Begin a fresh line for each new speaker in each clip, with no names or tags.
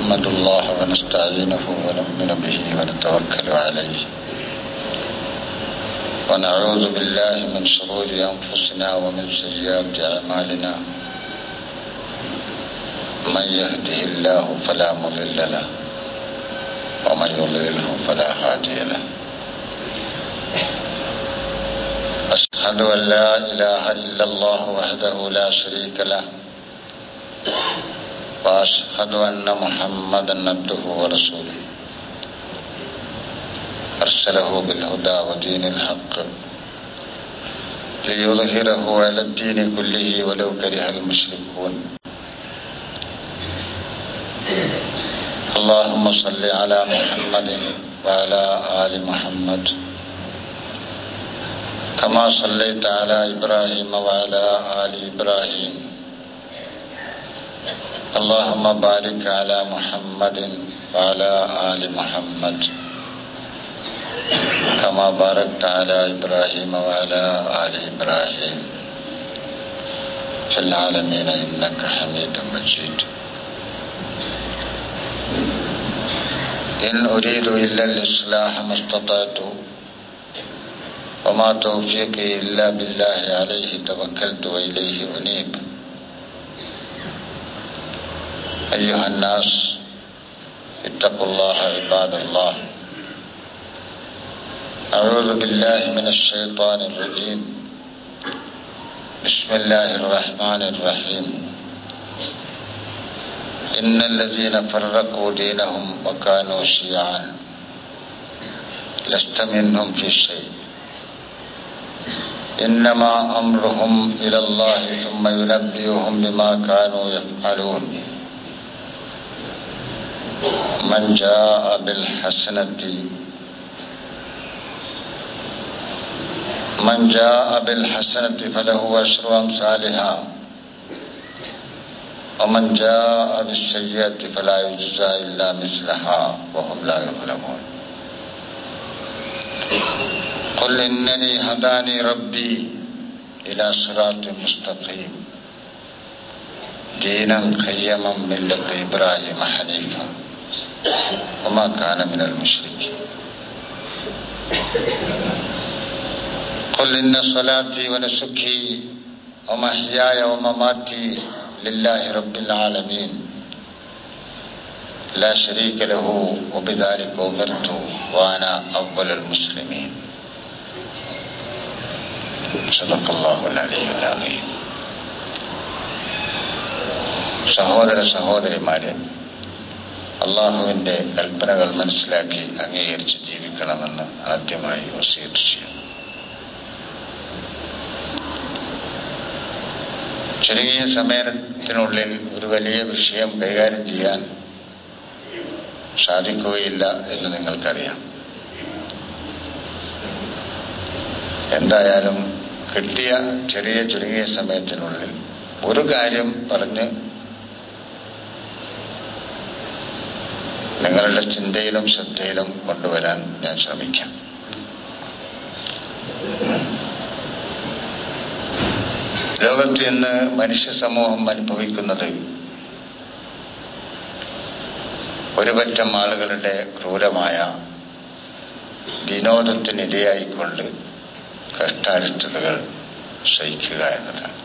نحمد الله ونستعينه ونؤمن به ونتوكل عليه ونعوذ بالله من شرور أنفسنا ومن سيئات أعمالنا من يهده الله فلا مضل له ومن يضلله فلا هادي له أشهد أن لا إله إلا الله وحده لا شريك له وأشهد أن محمدا عبده ورسوله أرسله بالهدى ودين الحق ليظهره على الدين كله ولو كره المشركون اللهم صل على محمد وعلى آل محمد كما صليت على إبراهيم وعلى آل إبراهيم اللهم بارك على محمد وعلى آل محمد كما باركت على إبراهيم وعلى آل إبراهيم في العالمين إنك حميد مجيد إن أريد إلا الإصلاح ما استطعت وما توفيقي إلا بالله عليه توكلت وإليه أنيب أيها الناس اتقوا الله عباد الله أعوذ بالله من الشيطان الرجيم بسم الله الرحمن الرحيم إن الذين فرقوا دينهم وكانوا شيعا لست منهم في شيء إنما أمرهم إلى الله ثم ينبئهم بما كانوا يفعلون من جاء بالحسنة من جاء بالحسنة فله أشر أمثالها ومن جاء بالسيئة فلا يجزى إلا مثلها وهم لا يظلمون قل إنني هداني ربي إلى صراط مستقيم دينا قيما ملة إبراهيم حنيفا وما كان من المشركين قل إن صلاتي ونسكي ومحياي ومماتي لله رب العالمين لا شريك له وبذلك أمرت وأنا أول المسلمين صدق الله العلي العظيم സഹോദര സഹോദരിമാരെ അള്ളാഹുവിന്റെ കൽപ്പനകൾ മനസ്സിലാക്കി അംഗീകരിച്ച് ജീവിക്കണമെന്ന് ആദ്യമായി വസീത് ചെയ്യുന്നു ചുരുങ്ങിയ സമയത്തിനുള്ളിൽ ഒരു വലിയ വിഷയം കൈകാര്യം ചെയ്യാൻ സാധിക്കുകയില്ല എന്ന് നിങ്ങൾക്കറിയാം എന്തായാലും കിട്ടിയ ചെറിയ ചുരുങ്ങിയ സമയത്തിനുള്ളിൽ ഒരു കാര്യം പറഞ്ഞ് നിങ്ങളുടെ ചിന്തയിലും ശ്രദ്ധയിലും കൊണ്ടുവരാൻ ഞാൻ ശ്രമിക്കാം ലോകത്ത് ഇന്ന് മനുഷ്യ സമൂഹം അനുഭവിക്കുന്നത് ഒരുപറ്റം ആളുകളുടെ ക്രൂരമായ വിനോദത്തിനിരയായിക്കൊണ്ട് കഷ്ടാരിഷ്ടതകൾ സഹിക്കുക എന്നതാണ്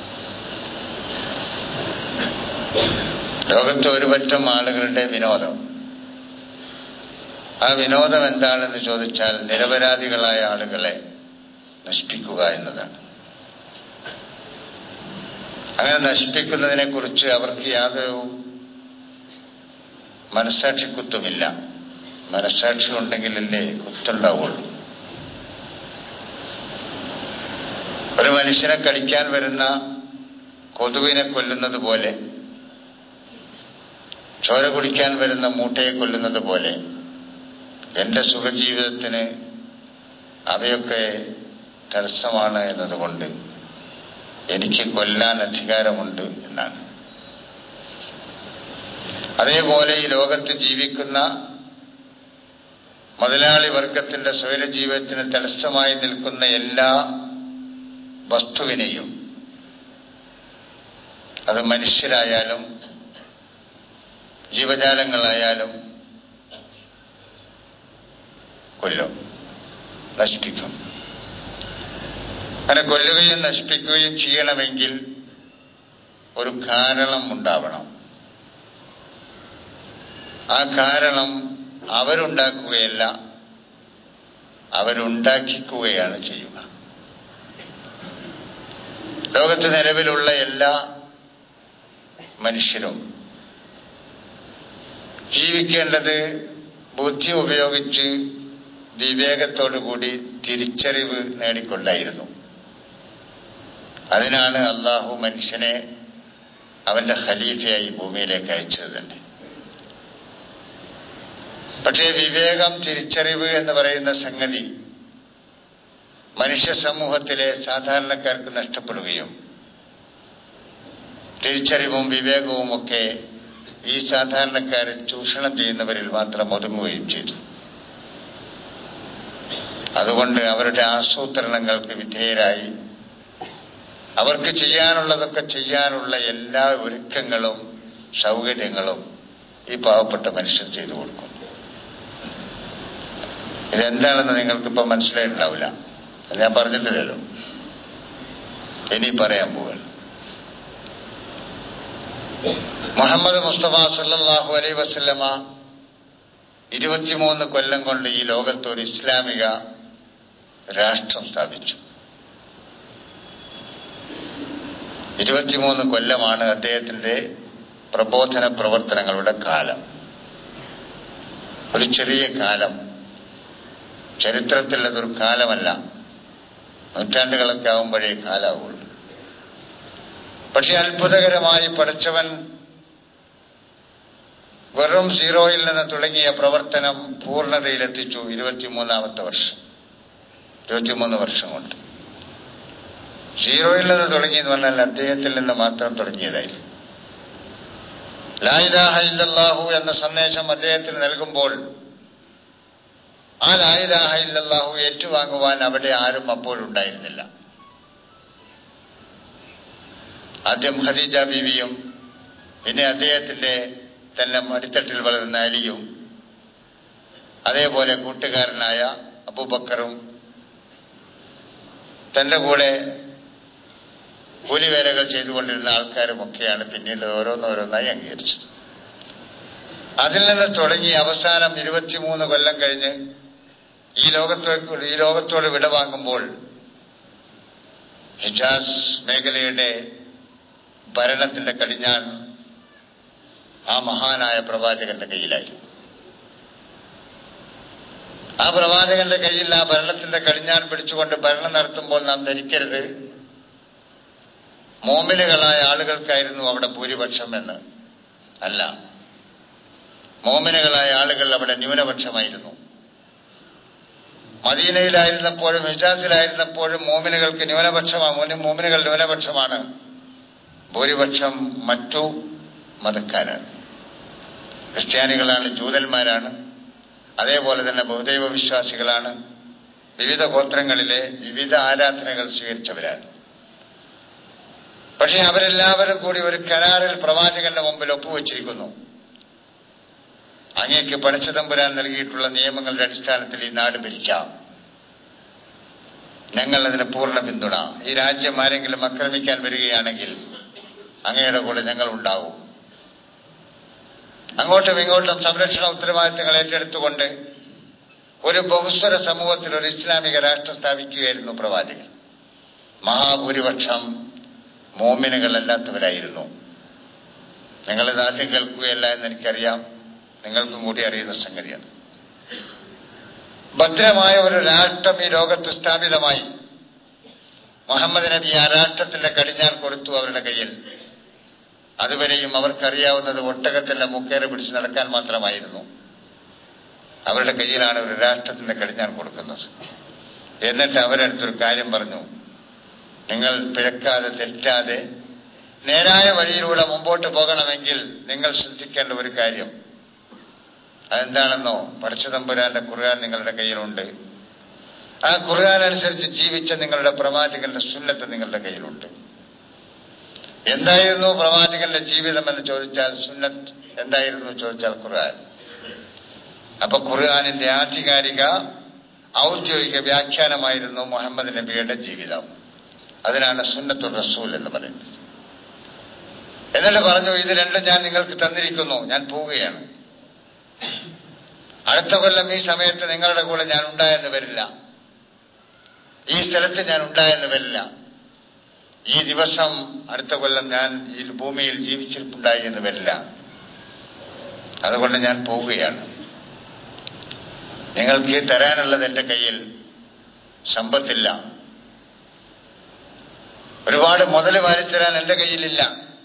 ലോകത്തെ ഒരുപറ്റം ആളുകളുടെ വിനോദം ആ വിനോദം എന്താണെന്ന് ചോദിച്ചാൽ നിരപരാധികളായ ആളുകളെ നശിപ്പിക്കുക എന്നതാണ് അങ്ങനെ നശിപ്പിക്കുന്നതിനെ കുറിച്ച് അവർക്ക് യാതൊരു മനസ്സാക്ഷി കുത്തുമില്ല മനസ്സാക്ഷി ഉണ്ടെങ്കിലല്ലേ കുത്തുണ്ടാവുള്ളൂ ഒരു മനുഷ്യനെ കടിക്കാൻ വരുന്ന കൊതുവിനെ കൊല്ലുന്നത് പോലെ ചോര കുടിക്കാൻ വരുന്ന മൂട്ടയെ കൊല്ലുന്നത് പോലെ എന്റെ സുഖജീവിതത്തിന് അവയൊക്കെ തടസ്സമാണ് എന്നതുകൊണ്ട് എനിക്ക് കൊല്ലാൻ അധികാരമുണ്ട് എന്നാണ് അതേപോലെ ഈ ലോകത്ത് ജീവിക്കുന്ന മുതലാളി വർഗത്തിന്റെ സ്വൈര ജീവിതത്തിന് തടസ്സമായി നിൽക്കുന്ന എല്ലാ വസ്തുവിനെയും അത് മനുഷ്യരായാലും ജീവജാലങ്ങളായാലും കൊല്ലും നശിപ്പിക്കും അങ്ങനെ കൊല്ലുകയും നശിപ്പിക്കുകയും ചെയ്യണമെങ്കിൽ ഒരു കാരണം ഉണ്ടാവണം ആ കാരണം അവരുണ്ടാക്കുകയല്ല അവരുണ്ടാക്കിക്കുകയാണ് ചെയ്യുക ലോകത്ത് നിലവിലുള്ള എല്ലാ മനുഷ്യരും ജീവിക്കേണ്ടത് ബുദ്ധി ഉപയോഗിച്ച് വിവേകത്തോടുകൂടി തിരിച്ചറിവ് നേടിക്കൊണ്ടായിരുന്നു അതിനാണ് അള്ളാഹു മനുഷ്യനെ അവന്റെ ഖലീഫയായി ഭൂമിയിലേക്ക് അയച്ചത് തന്നെ പക്ഷേ വിവേകം തിരിച്ചറിവ് എന്ന് പറയുന്ന സംഗതി മനുഷ്യ സമൂഹത്തിലെ സാധാരണക്കാർക്ക് നഷ്ടപ്പെടുകയും തിരിച്ചറിവും വിവേകവും ഒക്കെ ഈ സാധാരണക്കാരെ ചൂഷണം ചെയ്യുന്നവരിൽ മാത്രം ഒതുങ്ങുകയും ചെയ്തു അതുകൊണ്ട് അവരുടെ ആസൂത്രണങ്ങൾക്ക് വിധേയരായി അവർക്ക് ചെയ്യാനുള്ളതൊക്കെ ചെയ്യാനുള്ള എല്ലാ ഒരുക്കങ്ങളും സൗകര്യങ്ങളും ഈ പാവപ്പെട്ട മനുഷ്യർ ചെയ്തു കൊടുക്കുന്നു ഇതെന്താണെന്ന് നിങ്ങൾക്കിപ്പോൾ മനസ്സിലായിട്ടുണ്ടാവില്ല അത് ഞാൻ പറഞ്ഞിട്ടില്ലല്ലോ ഇനി പറയാൻ പോവുകയാണ് മുഹമ്മദ് മുസ്തഫ സല്ലാഹു അലൈ വസ്ല്ലമ ഇരുപത്തിമൂന്ന് കൊല്ലം കൊണ്ട് ഈ ലോകത്ത് ഒരു ഇസ്ലാമിക രാഷ്ട്രം സ്ഥാപിച്ചു ഇരുപത്തിമൂന്ന് കൊല്ലമാണ് അദ്ദേഹത്തിന്റെ പ്രബോധന പ്രവർത്തനങ്ങളുടെ കാലം ഒരു ചെറിയ കാലം ചരിത്രത്തിൽ അതൊരു കാലമല്ല നൂറ്റാണ്ടുകളൊക്കെ ആകുമ്പോഴേ കാലാവുള്ളൂ പക്ഷെ അത്ഭുതകരമായി പഠിച്ചവൻ വെറും സീറോയിൽ നിന്ന് തുടങ്ങിയ പ്രവർത്തനം പൂർണ്ണതയിലെത്തിച്ചു ഇരുപത്തിമൂന്നാമത്തെ വർഷം ഇരുപത്തിമൂന്ന് വർഷം കൊണ്ട് സീറോയിൽ നിന്ന് തുടങ്ങി എന്ന് പറഞ്ഞാൽ അദ്ദേഹത്തിൽ നിന്ന് മാത്രം തുടങ്ങിയതായി ലായിലാഹ ഇല്ലല്ലാഹു എന്ന സന്ദേശം അദ്ദേഹത്തിന് നൽകുമ്പോൾ ആ ലായിലാഹ ഇല്ലല്ലാഹു ഏറ്റുവാങ്ങുവാൻ അവിടെ ആരും അപ്പോഴുണ്ടായിരുന്നില്ല ആദ്യം ഖദീജ ബീവിയും പിന്നെ അദ്ദേഹത്തിന്റെ തന്നെ അടിത്തട്ടിൽ വളരുന്ന അലിയും അതേപോലെ കൂട്ടുകാരനായ അബൂബക്കറും തന്റെ കൂടെ കൂലിവേലകൾ ചെയ്തുകൊണ്ടിരുന്ന ആൾക്കാരുമൊക്കെയാണ് പിന്നീട് ഓരോന്നോരോന്നായി അംഗീകരിച്ചത് അതിൽ നിന്ന് തുടങ്ങി അവസാനം ഇരുപത്തിമൂന്ന് കൊല്ലം കഴിഞ്ഞ് ഈ ലോകത്തോട് ഈ ലോകത്തോട് വിടവാങ്ങുമ്പോൾ ഹിജാസ് മേഖലയുടെ ഭരണത്തിന്റെ കടിഞ്ഞാൻ ആ മഹാനായ പ്രവാചകന്റെ കയ്യിലായിരുന്നു ആ പ്രവാചകന്റെ കയ്യിൽ ആ ഭരണത്തിന്റെ കടിഞ്ഞാൻ പിടിച്ചുകൊണ്ട് ഭരണം നടത്തുമ്പോൾ നാം ധരിക്കരുത് മോമിനുകളായ ആളുകൾക്കായിരുന്നു അവിടെ ഭൂരിപക്ഷം എന്ന് അല്ല മോമിനുകളായ ആളുകൾ അവിടെ ന്യൂനപക്ഷമായിരുന്നു മദീനയിലായിരുന്നപ്പോഴും ഹിജാസിലായിരുന്നപ്പോഴും മോമിനുകൾക്ക് ന്യൂനപക്ഷമാണ് മോമിനുകൾ ന്യൂനപക്ഷമാണ് ഭൂരിപക്ഷം മറ്റു മതക്കാരാണ് ക്രിസ്ത്യാനികളാണ് ജൂതന്മാരാണ് അതേപോലെ തന്നെ ബഹുദൈവ വിശ്വാസികളാണ് വിവിധ ഗോത്രങ്ങളിലെ വിവിധ ആരാധനകൾ സ്വീകരിച്ചവരാണ് പക്ഷേ അവരെല്ലാവരും കൂടി ഒരു കരാറിൽ പ്രവാചകന്റെ മുമ്പിൽ ഒപ്പുവെച്ചിരിക്കുന്നു അങ്ങേക്ക് പടച്ചതമ്പുരാൻ നൽകിയിട്ടുള്ള നിയമങ്ങളുടെ അടിസ്ഥാനത്തിൽ ഈ നാട് ഭരിക്കാം ഞങ്ങൾ അതിന് പൂർണ്ണ പിന്തുണ ഈ രാജ്യം ആരെങ്കിലും ആക്രമിക്കാൻ വരികയാണെങ്കിൽ അങ്ങയുടെ കൂടെ ഞങ്ങൾ ഉണ്ടാവും അങ്ങോട്ടും ഇങ്ങോട്ടും സംരക്ഷണ ഉത്തരവാദിത്തങ്ങൾ ഏറ്റെടുത്തുകൊണ്ട് ഒരു ബഹുസ്വര സമൂഹത്തിൽ ഒരു ഇസ്ലാമിക രാഷ്ട്രം സ്ഥാപിക്കുകയായിരുന്നു പ്രവാചകൻ മഹാഭൂരിപക്ഷം മോമിനുകളല്ലാത്തവരായിരുന്നു നിങ്ങളിത് ആദ്യം കേൾക്കുകയല്ല എന്ന് എനിക്കറിയാം നിങ്ങൾക്കും കൂടി അറിയുന്ന സംഗതിയാണ് ഭദ്രമായ ഒരു രാഷ്ട്രം ഈ ലോകത്ത് സ്ഥാപിതമായി മുഹമ്മദ് നബി ആ രാഷ്ട്രത്തിന്റെ കടിഞ്ഞാൻ കൊടുത്തു അവരുടെ കയ്യിൽ അതുവരെയും അവർക്കറിയാവുന്നത് ഒട്ടകത്തിന്റെ മുക്കേറെ പിടിച്ച് നടക്കാൻ മാത്രമായിരുന്നു അവരുടെ കയ്യിലാണ് ഒരു രാഷ്ട്രത്തിന്റെ കടിഞ്ഞാൻ കൊടുക്കുന്നത് എന്നിട്ട് അവരടുത്തൊരു കാര്യം പറഞ്ഞു നിങ്ങൾ പിഴക്കാതെ തെറ്റാതെ നേരായ വഴിയിലൂടെ മുമ്പോട്ട് പോകണമെങ്കിൽ നിങ്ങൾ ശ്രദ്ധിക്കേണ്ട ഒരു കാര്യം അതെന്താണെന്നോ പടച്ചതമ്പുരാന്റെ ഖുർആൻ നിങ്ങളുടെ കയ്യിലുണ്ട് ആ ഖുർആൻ അനുസരിച്ച് ജീവിച്ച നിങ്ങളുടെ പ്രവാചകന്റെ സുന്നത്ത് നിങ്ങളുടെ കയ്യിലുണ്ട് എന്തായിരുന്നു പ്രവാചകന്റെ ജീവിതം എന്ന് ചോദിച്ചാൽ സുന്നത്ത് എന്തായിരുന്നു ചോദിച്ചാൽ ഖുർആൻ അപ്പൊ ഖുർആാനിന്റെ ആധികാരിക ഔദ്യോഗിക വ്യാഖ്യാനമായിരുന്നു മുഹമ്മദ് നബിയുടെ ജീവിതം അതിനാണ് സുന്നത്തുൽ റസൂൽ എന്ന് പറയുന്നത് എന്നിട്ട് പറഞ്ഞു ഇത് രണ്ടും ഞാൻ നിങ്ങൾക്ക് തന്നിരിക്കുന്നു ഞാൻ പോവുകയാണ് അടുത്ത കൊല്ലം ഈ സമയത്ത് നിങ്ങളുടെ കൂടെ ഞാൻ ഉണ്ടായെന്ന് വരില്ല ഈ സ്ഥലത്ത് ഞാൻ ഉണ്ടായെന്ന് വരില്ല ഈ ദിവസം അടുത്ത കൊല്ലം ഞാൻ ഈ ഭൂമിയിൽ ജീവിച്ചിരിപ്പുണ്ടായി എന്ന് വരില്ല അതുകൊണ്ട് ഞാൻ പോവുകയാണ് നിങ്ങൾക്ക് തരാനുള്ളത് എന്റെ കയ്യിൽ സമ്പത്തില്ല ഒരുപാട് മുതൽ വാരിത്തരാൻ എന്റെ കയ്യിലില്ല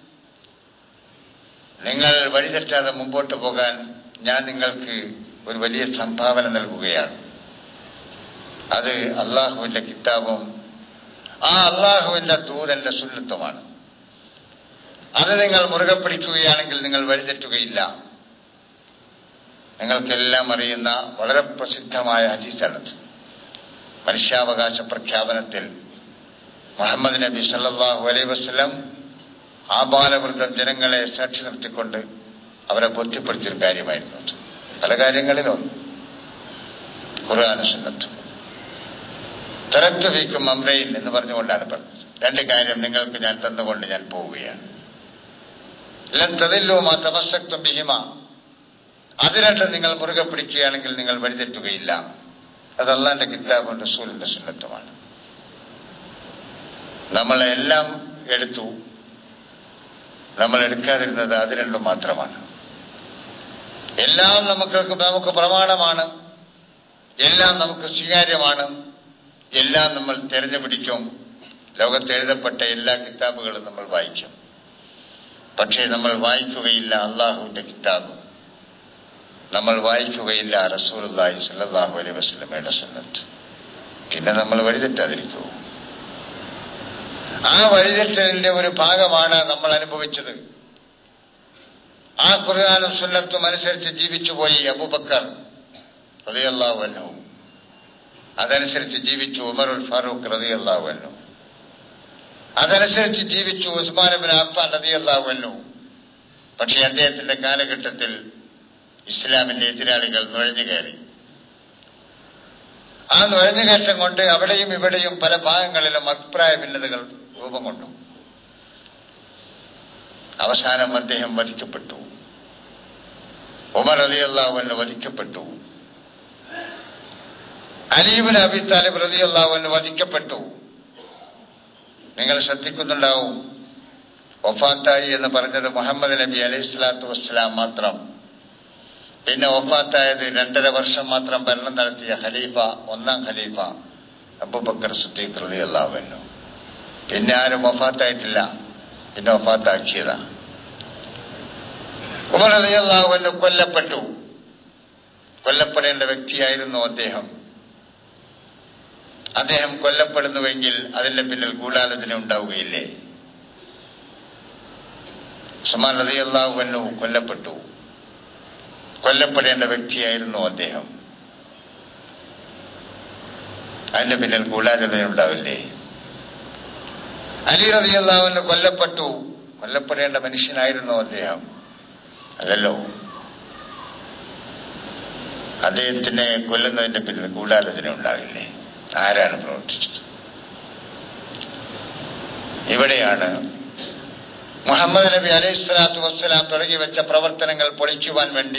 നിങ്ങൾ വഴിതെറ്റാതെ മുമ്പോട്ട് പോകാൻ ഞാൻ നിങ്ങൾക്ക് ഒരു വലിയ സംഭാവന നൽകുകയാണ് അത് അള്ളാഹുവിന്റെ കിതാബും ആ അള്ളാഹുവിന്റെ ദൂതന്റെ സുന്നത്തുമാണ് അത് നിങ്ങൾ മുറുകെ പിടിക്കുകയാണെങ്കിൽ നിങ്ങൾ വഴിതെറ്റുകയില്ല നിങ്ങൾക്കെല്ലാം അറിയുന്ന വളരെ പ്രസിദ്ധമായ ഹദീസാണത് മനുഷ്യാവകാശ പ്രഖ്യാപനത്തിൽ മുഹമ്മദ് നബി സല്ലാഹു അലൈ വസ്ലം ആബാലവൃദ്ധം ജനങ്ങളെ സാക്ഷി നിർത്തിക്കൊണ്ട് അവരെ ബോധ്യപ്പെടുത്തിയൊരു കാര്യമായിരുന്നു അത്. പല കാര്യങ്ങളിലും ഖുർആാന സുന്നത്ത് തെരത്തുഫിക്കും അമ്രയിൽ എന്ന് പറഞ്ഞുകൊണ്ടാണ് പറഞ്ഞത് രണ്ട് കാര്യം നിങ്ങൾക്ക് ഞാൻ തന്നുകൊണ്ട് ഞാൻ പോവുകയാണ് ലൻ തതില്ലുമാ തപസ്സക്തും ബിഹിമ അത് രണ്ടും നിങ്ങൾ മുറുകെ പിടിക്കുകയാണെങ്കിൽ നിങ്ങൾ വഴിതെറ്റുകയില്ല അത് അള്ളാന്റെ കിതാബും റസൂലിന്റെ സുന്നത്തുമാണ് നമ്മളെല്ലാം എടുത്തു നമ്മൾ എടുക്കാതിരുന്നത് അത് രണ്ടും മാത്രമാണ് എല്ലാം നമുക്ക് നമുക്ക് പ്രമാണമാണ് എല്ലാം നമുക്ക് സ്വീകാര്യമാണ് എല്ലാം നമ്മൾ തിരഞ്ഞുപിടിക്കും ലോകത്ത് എഴുതപ്പെട്ട എല്ലാ കിതാബുകളും നമ്മൾ വായിക്കും പക്ഷേ നമ്മൾ വായിക്കുകയില്ല അള്ളാഹുവിന്റെ കിതാബ് നമ്മൾ വായിക്കുകയില്ല റസൂലുള്ളാഹി സല്ലല്ലാഹു അലൈഹി വസല്ലമയുടെ സുന്നത്ത് പിന്നെ നമ്മൾ വഴിതെറ്റാതിരിക്കൂ ആ വഴിതെറ്റലിന്റെ ഒരു ഭാഗമാണ് നമ്മൾ അനുഭവിച്ചത് ആ ഖുർആാനും സുന്നത്തും അനുസരിച്ച് ജീവിച്ചുപോയി അബൂബക്കർ റളിയല്ലാഹു അൻഹു അതനുസരിച്ച് ജീവിച്ചു ഉമറുൽ ഫാറൂഖ് റളിയല്ലാഹു അൻഹു അതനുസരിച്ച് ജീവിച്ചു ഉസ്മാൻ ബിൻ അഫ്ഫാൻ റളിയല്ലാഹു അൻഹു പക്ഷേ അദ്ദേഹത്തിന്റെ കാലഘട്ടത്തിൽ ഇസ്ലാമിന്റെ എതിരാളികൾ നുഴഞ്ഞു കയറി ആ നുഴഞ്ഞുകയറ്റം കൊണ്ട് അവിടെയും ഇവിടെയും പല ഭാഗങ്ങളിലും അഭിപ്രായ ഭിന്നതകൾ രൂപം കൊണ്ടു അവസാനം അദ്ദേഹം വധിക്കപ്പെട്ടു ഉമർ അലിയല്ലാവന് വധിക്കപ്പെട്ടു അലീബിൻ അബി താലിബ് റലിയല്ലാവന് വധിക്കപ്പെട്ടു നിങ്ങൾ ശ്രദ്ധിക്കുന്നുണ്ടാവും വഫാത്തായി എന്ന് പറഞ്ഞത് മുഹമ്മദ് നബി അലൈഹി സ്വലാത്തു വസ്സലാം മാത്രം പിന്നെ വഫാത്തായത് രണ്ടര വർഷം മാത്രം ഭരണം നടത്തിയ ഖലീഫ ഒന്നാം ഖലീഫ അബൂബക്കർ സുദ്ദീഖ് റളിയല്ലാഹു പിന്നെ ആരും വഫാത്തായിട്ടില്ല പിന്നെ വഫാത്താക്കിയതാ ഉമർ റളിയല്ലാഹു കൊല്ലപ്പെട്ടു കൊല്ലപ്പെടേണ്ട വ്യക്തിയായിരുന്നു അദ്ദേഹം അദ്ദേഹം കൊല്ലപ്പെടുന്നുവെങ്കിൽ അതിന്റെ പിന്നിൽ ഗൂഢാലോചന ഉണ്ടാവുകയില്ലേ സുമാൻ റളിയല്ലാഹു കൊല്ലപ്പെട്ടു കൊല്ലപ്പെടേണ്ട വ്യക്തിയായിരുന്നു അദ്ദേഹം അതിന്റെ പിന്നിൽ ഗൂഢാലോചന ഉണ്ടാവില്ലേ അലി റതിയല്ലാവിന് കൊല്ലപ്പെട്ടു കൊല്ലപ്പെടേണ്ട മനുഷ്യനായിരുന്നു അദ്ദേഹം അല്ലല്ലോ അദ്ദേഹത്തിനെ കൊല്ലുന്നതിന്റെ പിന്നിൽ ഗൂഢാലോചന ഉണ്ടാകില്ലേ ആരാണ് പ്രവർത്തിച്ചത് ഇവിടെയാണ് മുഹമ്മദ് നബി അലൈഹി സ്വലാത്തു വസ്സലാം തുടങ്ങി വെച്ച പ്രവർത്തനങ്ങൾ പൊളിക്കുവാൻ വേണ്ടി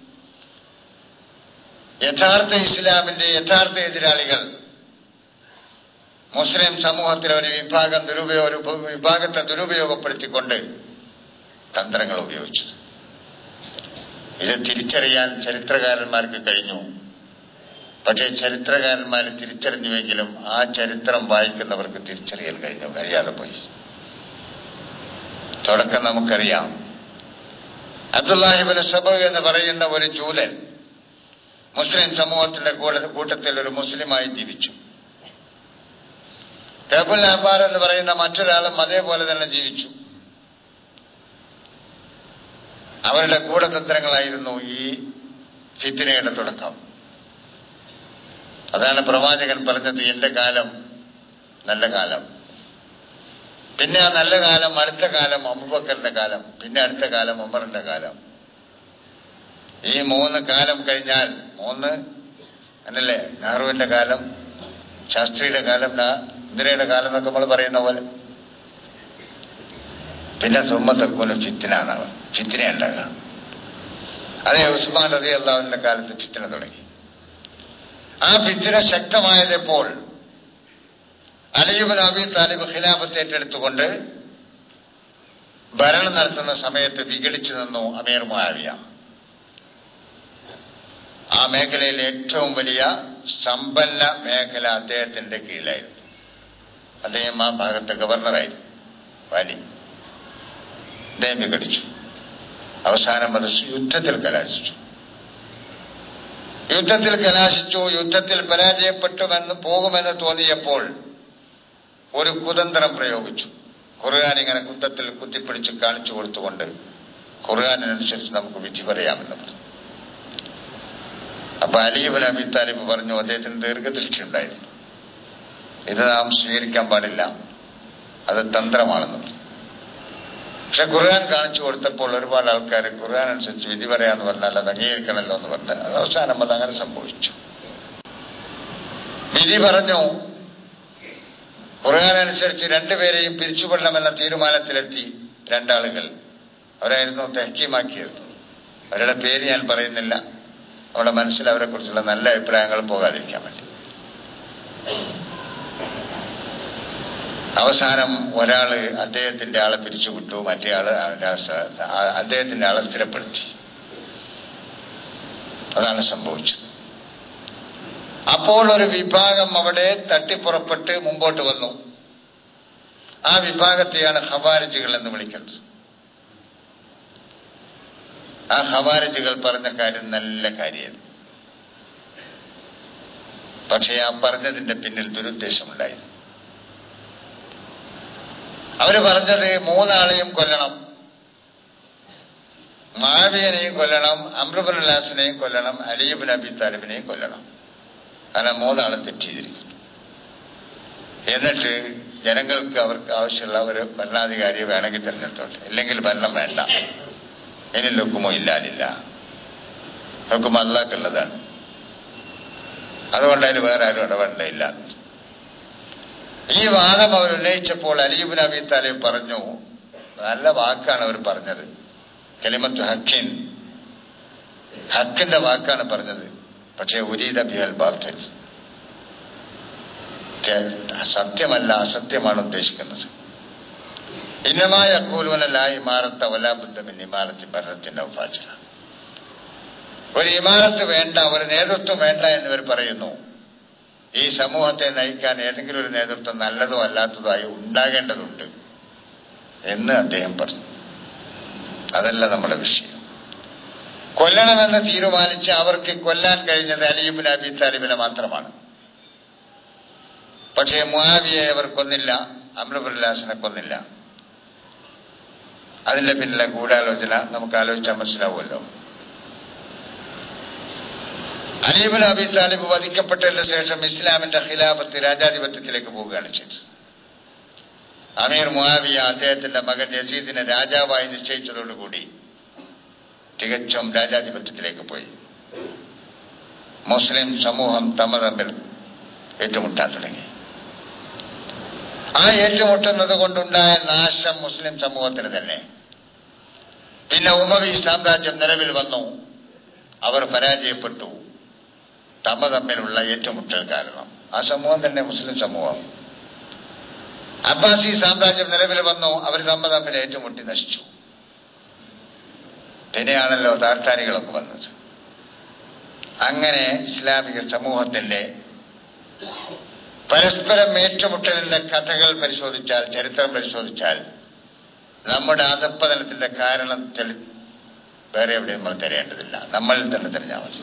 യഥാർത്ഥ ഇസ്ലാമിന്റെ യഥാർത്ഥ എതിരാളികൾ മുസ്ലിം സമൂഹത്തിലെ ഒരു വിഭാഗം ദുരുപയോഗ ഒരു വിഭാഗത്തെ ദുരുപയോഗപ്പെടുത്തിക്കൊണ്ട് തന്ത്രങ്ങൾ ഉപയോഗിച്ചത് ഇത് തിരിച്ചറിയാൻ ചരിത്രകാരന്മാർക്ക് കഴിഞ്ഞു പക്ഷേ ചരിത്രകാരന്മാർ തിരിച്ചറിഞ്ഞുവെങ്കിലും ആ ചരിത്രം വായിക്കുന്നവർക്ക് തിരിച്ചറിയാൻ കഴിഞ്ഞു കഴിയാതെ പോയി തുടക്കം നമുക്കറിയാം അബ്ദുല്ലാഹിബിന് സബ എന്ന് പറയുന്ന ഒരു ജൂലൻ മുസ്ലിം സമൂഹത്തിന്റെ കൂട്ടത്തിൽ ഒരു മുസ്ലിമായി ജീവിച്ചു ടേബുൽ അഹ്ബാർ എന്ന് പറയുന്ന മറ്റൊരാളും അതേപോലെ തന്നെ ജീവിച്ചു അവരുടെ ഗൂഢതന്ത്രങ്ങളായിരുന്നു ഈ ഫിത്തിനയുടെ തുടക്കം അതാണ് പ്രവാചകൻ പറഞ്ഞത് എന്റെ കാലം നല്ല കാലം പിന്നെ ആ നല്ല കാലം അടുത്ത കാലം അബുബക്കറിന്റെ കാലം പിന്നെ അടുത്ത കാലം ഉമറിന്റെ കാലം ഈ മൂന്ന് കാലം കഴിഞ്ഞാൽ മൂന്ന് എന്നല്ലേ നെഹ്റുവിന്റെ കാലം ശാസ്ത്രിയുടെ കാലം ന- ഇന്ദിരയുടെ കാലം എന്നൊക്കെ നമ്മൾ പറയുന്ന പോലെ പിന്നെ സുമ്മത്തക്കൂന് ഫിത്തിനാണ് ഫിത്തിന ഉണ്ടാകുക അതേ ഉസ്മാൻ റതി അള്ളാഹുവിന്റെ കാലത്ത് ഫിത്തിന തുടങ്ങി ആ ഫിത്തിന ശക്തമായതെപ്പോൾ അലിയുബൻ അബി താലിബ് ഖിലാഫത്ത് ഏറ്റെടുത്തുകൊണ്ട് ഭരണം നടത്തുന്ന സമയത്ത് വിഘടിച്ചു നിന്നു അമീർ മുആവിയ ആ മേഖലയിൽ ഏറ്റവും വലിയ സമ്പന്ന മേഖല അദ്ദേഹത്തിന്റെ കീഴിലായിരുന്നു അദ്ദേഹം ആ ഭാഗത്തെ ഗവർണറായിരുന്നു വാലി അദ്ദേഹം വിഘടിച്ചു അവസാനം അത് യുദ്ധത്തിൽ കലാശിച്ചു യുദ്ധത്തിൽ കലാശിച്ചു യുദ്ധത്തിൽ പരാജയപ്പെട്ടുമെന്ന് പോകുമെന്ന് തോന്നിയപ്പോൾ ഒരു കുതന്ത്രം പ്രയോഗിച്ചു ഖുർആൻ ഇങ്ങനെ കുന്തത്തിൽ കുത്തിപ്പിടിച്ച് കാണിച്ചു കൊടുത്തുകൊണ്ട് ഖുർആാനനുസരിച്ച് നമുക്ക് വിധി പറയാമെന്ന് പറഞ്ഞു അപ്പൊ അലീബൻ അബി താലിബ് പറഞ്ഞു അദ്ദേഹത്തിന് ദീർഘദൃഷ്ടി ഉണ്ടായിരുന്നു ഇത് നാം സ്വീകരിക്കാൻ പാടില്ല അത് തന്ത്രമാണെന്ന് പറഞ്ഞു പക്ഷെ ഖുർആൻ കാണിച്ചു കൊടുത്തപ്പോൾ ഒരുപാട് ആൾക്കാർ ഖുർആൻ അനുസരിച്ച് വിധി പറയാന്ന് പറഞ്ഞാൽ അത് അംഗീകരിക്കണമല്ലോ എന്ന് പറഞ്ഞ് അത് അവസാനം അത് അങ്ങനെ സംഭവിച്ചു വിധി പറഞ്ഞു ഖുർആൻ അനുസരിച്ച് രണ്ടുപേരെയും പിരിച്ചുവിടണമെന്ന തീരുമാനത്തിലെത്തി രണ്ടാളുകൾ അവരായിരുന്നു തെഹക്കീമാക്കിയത് അവരുടെ പേര് ഞാൻ പറയുന്നില്ല നമ്മുടെ മനസ്സിൽ അവരെ കുറിച്ചുള്ള നല്ല അഭിപ്രായങ്ങൾ പോകാതിരിക്കാൻ വേണ്ടി അവസാനം ഒരാള് അദ്ദേഹത്തിന്റെ ആളെ പിരിച്ചുവിട്ടു മറ്റേ ആള് അവന്റെ ആ സ്ഥ- ആ- അദ്ദേഹത്തിന്റെ ആളെ സ്ഥിരപ്പെടുത്തി അതാണ് സംഭവിച്ചത് അപ്പോൾ ഒരു വിഭാഗം അവിടെ തട്ടിപ്പുറപ്പെട്ട് മുമ്പോട്ട് വന്നു ആ വിഭാഗത്തെയാണ് ഹവാരിജുകൾ എന്ന് വിളിക്കുന്നത് ആ ഹവാരിജുകൾ പറഞ്ഞ കാര്യം നല്ല കാര്യമാണ് പക്ഷേ ആ പറഞ്ഞതിന്റെ പിന്നിൽ ദുരുദ്ദേശമുണ്ടായിരുന്നു അവര് പറഞ്ഞത് മൂന്നാളെയും കൊല്ലണം മാവിയനെയും കൊല്ലണം അമ്രുബുലാസിനെയും കൊല്ലണം അലിയുബിൻ അബി താലിബിനെയും കൊല്ലണം അങ്ങനെ മൂന്നാളെ തെറ്റിയിരിക്കുന്നു എന്നിട്ട് ജനങ്ങൾക്ക് അവർക്ക് ആവശ്യമുള്ള ഒരു ഭരണാധികാരിയെ വേണമെങ്കിൽ തിരഞ്ഞെടുത്തോട്ടെ ഇല്ലെങ്കിൽ ഭരണം വേണ്ട ഇനി ലുക്കുമോ ഇല്ലാതില്ല ലുക്കുമോ അല്ലാക്കുള്ളതാണ് അതുകൊണ്ട് അതിന് വേറെ ആരും ഇടപെടേണ്ടയില്ല ഈ വാദം അവർ ഉന്നയിച്ചപ്പോൾ അലീബിൻ അബി താലിബ് പറഞ്ഞു നല്ല വാക്കാണ് അവർ പറഞ്ഞത് കലിമത്ത് ഹക്കിൻ ഹക്കിന്റെ വാക്കാണ് പറഞ്ഞത് പക്ഷേ ഉരീദ ബിഹൽ ബാത്തിൽ സത്യമല്ല അസത്യമാണ് ഉദ്ദേശിക്കുന്നത് ഇന്നമായ അക്കൂലുവനല്ല ഇമാറത്ത വലാബുദ്ധമിൻ ഇമാറത്തി ഭരണത്തിന്റെ ഉപാചന ഒരു ഇമാരത്ത് വേണ്ട ഒരു നേതൃത്വം വേണ്ട എന്നിവർ പറയുന്നു ഈ സമൂഹത്തെ നയിക്കാൻ ഏതെങ്കിലും ഒരു നേതൃത്വം നല്ലതോ അല്ലാത്തതോ ആയി ഉണ്ടാകേണ്ടതുണ്ട് എന്ന് അദ്ദേഹം പറഞ്ഞു അതല്ല നമ്മുടെ വിഷയം കൊല്ലണമെന്ന് തീരുമാനിച്ച് അവർക്ക് കൊല്ലാൻ കഴിഞ്ഞത് അലിയുബിൻ അബി താലിബിനെ മാത്രമാണ് പക്ഷേ മുഹാവിയെ അവർ കൊന്നില്ല അമ്രബുല്ലാസിനെ കൊന്നില്ല അതിന്റെ പിന്നിലെ ഗൂഢാലോചന നമുക്ക് ആലോചിച്ചാൽ മനസ്സിലാവുമല്ലോ അലീബിൻ അബി താലിബ് വധിക്കപ്പെട്ടതിന് ശേഷം ഇസ്ലാമിന്റെ ഖിലാഫത്ത് രാജാധിപത്യത്തിലേക്ക് പോവുകയാണ് ചെയ്തത് അമീർ മുഹാവിയ അദ്ദേഹത്തിന്റെ മകൻ യസീദിനെ രാജാവായി നിശ്ചയിച്ചതോടുകൂടി തികച്ചും രാജാധിപത്യത്തിലേക്ക് പോയി മുസ്ലിം സമൂഹം തമ്മ തമ്മിൽ ഏറ്റുമുട്ടാൻ തുടങ്ങി ആ ഏറ്റുമുട്ടുന്നത് കൊണ്ടുണ്ടായ നാശം മുസ്ലിം സമൂഹത്തിന് തന്നെ പിന്നെ ഉമവി സാമ്രാജ്യം നിലവിൽ വന്നു അവർ പരാജയപ്പെട്ടു തമ്മ തമ്മിലുള്ള ഏറ്റുമുട്ടൽ കാരണം ആ സമൂഹം തന്നെ മുസ്ലിം സമൂഹം അബ്ബാസി സാമ്രാജ്യം നിലവിൽ വന്നു അവർ തമ്മ തമ്മിൽ ഏറ്റുമുട്ടി നശിച്ചു പിന്നെയാണല്ലോ താർത്താരികളൊക്കെ വന്നത് അങ്ങനെ ഇസ്ലാമിക സമൂഹത്തിന്റെ പരസ്പരം ഏറ്റുമുട്ടലിന്റെ കഥകൾ പരിശോധിച്ചാൽ ചരിത്രം പരിശോധിച്ചാൽ നമ്മുടെ അധപ്പതനത്തിന്റെ കാരണം തെളി വേറെ എവിടെ നമ്മൾ തിരയേണ്ടതില്ല നമ്മളിൽ തന്നെ തിരഞ്ഞാൽ മതി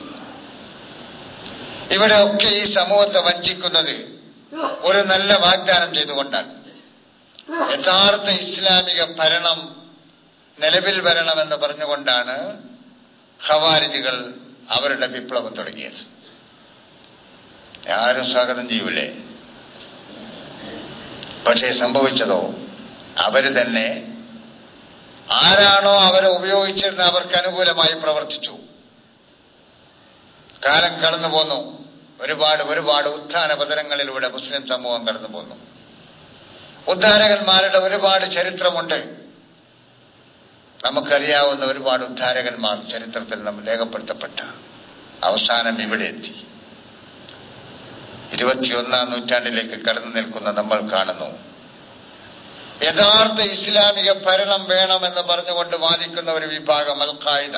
ഇവിടെ ഒക്കെ ഈ സമൂഹത്തെ വഞ്ചിക്കുന്നത് ഒരു നല്ല വാഗ്ദാനം ചെയ്തുകൊണ്ടാണ് യഥാർത്ഥ ഇസ്ലാമിക ഭരണം നിലവിൽ വരണമെന്ന് പറഞ്ഞുകൊണ്ടാണ് ഖവാരിജുകൾ അവരുടെ വിപ്ലവം തുടങ്ങിയത് ആരും സ്വാഗതം ചെയ്യൂലേ പക്ഷേ സംഭവിച്ചതോ അവര് തന്നെ ആരാണോ അവരെ ഉപയോഗിച്ചിരുന്ന അവർക്ക് അനുകൂലമായി പ്രവർത്തിച്ചു കാലം കടന്നു പോന്നു ഒരുപാട് ഒരുപാട് ഉത്ഥാന പതനങ്ങളിലൂടെ മുസ്ലിം സമൂഹം കടന്നു പോന്നു ഉദ്ധാരകന്മാരുടെ ഒരുപാട് ചരിത്രമുണ്ട് നമുക്കറിയാവുന്ന ഒരുപാട് ഉദ്ധാരകന്മാർ ചരിത്രത്തിൽ നമ്മൾ രേഖപ്പെടുത്തപ്പെട്ട അവസാനം ഇവിടെ എത്തി ഇരുപത്തിയൊന്നാം നൂറ്റാണ്ടിലേക്ക് കടന്നു നിൽക്കുന്ന നമ്മൾ കാണുന്നു യഥാർത്ഥ ഇസ്ലാമിക ഭരണം വേണമെന്ന് പറഞ്ഞുകൊണ്ട് വാദിക്കുന്ന ഒരു വിഭാഗം അൽ ഖായിദ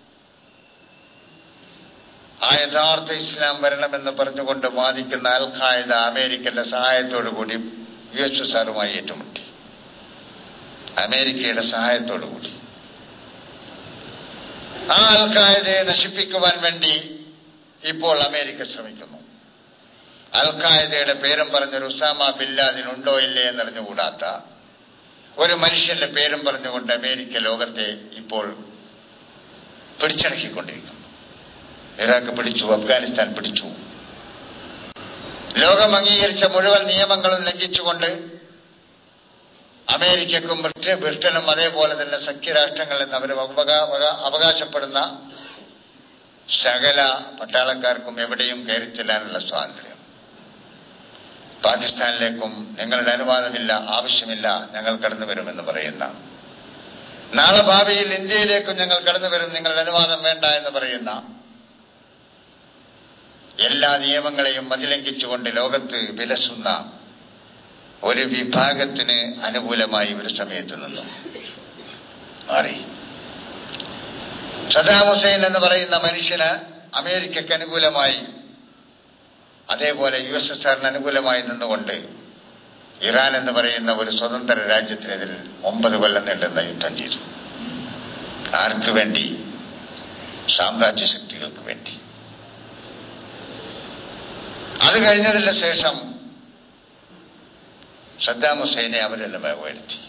ആ യഥാർത്ഥ ഇസ്ലാം വരണമെന്ന് പറഞ്ഞുകൊണ്ട് വാദിക്കുന്ന അൽ ഖായിദ അമേരിക്കന്റെ സഹായത്തോടു കൂടി യു എസ് എസ് ആറുമായി ഏറ്റുമുട്ടി അമേരിക്കയുടെ സഹായത്തോടു കൂടി ആ അൽ ഖായിദയെ നശിപ്പിക്കുവാൻ വേണ്ടി ഇപ്പോൾ അമേരിക്ക ശ്രമിക്കുന്നു അൽ ഖായിദയുടെ പേരും പറഞ്ഞൊരു ഉസാമ ബില്ലാദിൻ ഉണ്ടോ ഇല്ലേ എന്നറിഞ്ഞുകൂടാത്ത ഒരു മനുഷ്യന്റെ പേരും പറഞ്ഞുകൊണ്ട് അമേരിക്ക ലോകത്തെ ഇപ്പോൾ പിടിച്ചടക്കിക്കൊണ്ടിരിക്കുന്നു ഇറാഖ് പിടിച്ചു അഫ്ഗാനിസ്ഥാൻ പിടിച്ചു ലോകം അംഗീകരിച്ച മുഴുവൻ നിയമങ്ങളും ലംഘിച്ചുകൊണ്ട് അമേരിക്കക്കും ബ്രിട്ട- ബ്രിട്ടനും അതേപോലെ തന്നെ സഖ്യരാഷ്ട്രങ്ങൾ എന്ന് അവർ അവകാശപ്പെടുന്ന സകല പട്ടാളക്കാർക്കും എവിടെയും കയറി ചെല്ലാനുള്ള സ്വാതന്ത്ര്യം പാകിസ്ഥാനിലേക്കും ഞങ്ങളുടെ അനുവാദമില്ല ആവശ്യമില്ല ഞങ്ങൾ കടന്നു വരുമെന്ന് പറയുന്ന നാളെ ഭാവിയിൽ ഇന്ത്യയിലേക്കും ഞങ്ങൾ കടന്നു വരും നിങ്ങളുടെ അനുവാദം വേണ്ട എന്ന് പറയുന്ന എല്ലാ നിയമങ്ങളെയും മതിലംഘിച്ചുകൊണ്ട് ലോകത്ത് വിലസുന്ന ഒരു വിഭാഗത്തിന് അനുകൂലമായി ഒരു സമയത്ത് നിന്നു മാറി സദാം ഹുസൈൻ എന്ന് പറയുന്ന മനുഷ്യന് അമേരിക്കയ്ക്ക് അനുകൂലമായി അതേപോലെ യു എസ് എസ് ആറിന് അനുകൂലമായി നിന്നുകൊണ്ട് ഇറാൻ എന്ന് പറയുന്ന ഒരു സ്വതന്ത്ര രാജ്യത്തിനെതിരെ ഒമ്പത് കൊല്ലം നീണ്ടുന്ന യുദ്ധം ചെയ്തു ആർക്ക് വേണ്ടി സാമ്രാജ്യ ശക്തികൾക്ക് വേണ്ടി അത് കഴിഞ്ഞതിന് ശേഷം സദ്ദാം ഹുസൈനെ അവരെല്ലാം വരുത്തി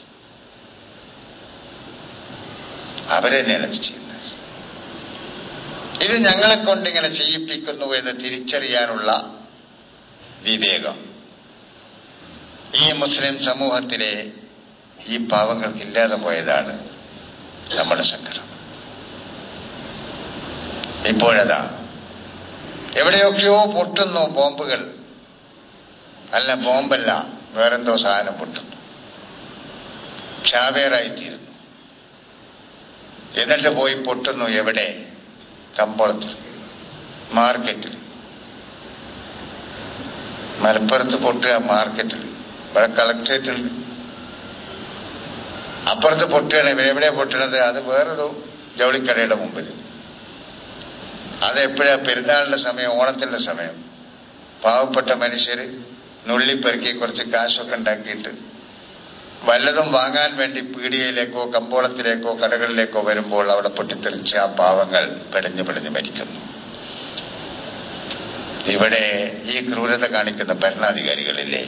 അവരെന്നെയാണ് ഇത് ചെയ്യുന്നത് ഇത് ഞങ്ങളെ കൊണ്ടിങ്ങനെ ചെയ്യിപ്പിക്കുന്നു എന്ന് തിരിച്ചറിയാനുള്ള വിവേകം ഈ മുസ്ലിം സമൂഹത്തിലെ ഈ പാവങ്ങൾക്ക് ഇല്ലാതെ പോയതാണ് നമ്മുടെ സങ്കടം ഇപ്പോഴതാ എവിടെയൊക്കെയോ പൊട്ടുന്നു ബോംബുകൾ അല്ല ബോംബല്ല വേറെന്തോ സാധനം പൊട്ടുന്നു ക്ഷാവേറായിത്തീരുന്നു എന്നിട്ട് പോയി പൊട്ടുന്നു എവിടെ കമ്പോളത്തിൽ മാർക്കറ്റിൽ മലപ്പുറത്ത് പൊട്ടുക മാർക്കറ്റിൽ ഇവിടെ കളക്ട്രേറ്റിൽ അപ്പുറത്ത് പൊട്ടുകയാണ് എവിടെ പൊട്ടുന്നത് അത് വേറൊരു ജൗളിക്കടയുടെ മുമ്പിൽ അതെപ്പോഴാ പെരുന്നാളിന്റെ സമയം ഓണത്തിന്റെ സമയം പാവപ്പെട്ട മനുഷ്യർ നുള്ളിപ്പെറുക്കി കുറച്ച് കാശൊക്കെ ഉണ്ടാക്കിയിട്ട് വല്ലതും വാങ്ങാൻ വേണ്ടി പീടികയിലേക്കോ കമ്പോളത്തിലേക്കോ കടകളിലേക്കോ വരുമ്പോൾ അവിടെ പൊട്ടിത്തെറിച്ച് ആ പാവങ്ങൾ പിടഞ്ഞു പിടഞ്ഞു മരിക്കുന്നു ഇവിടെ ഈ ക്രൂരത കാണിക്കുന്ന ഭരണാധികാരികളില്ലേ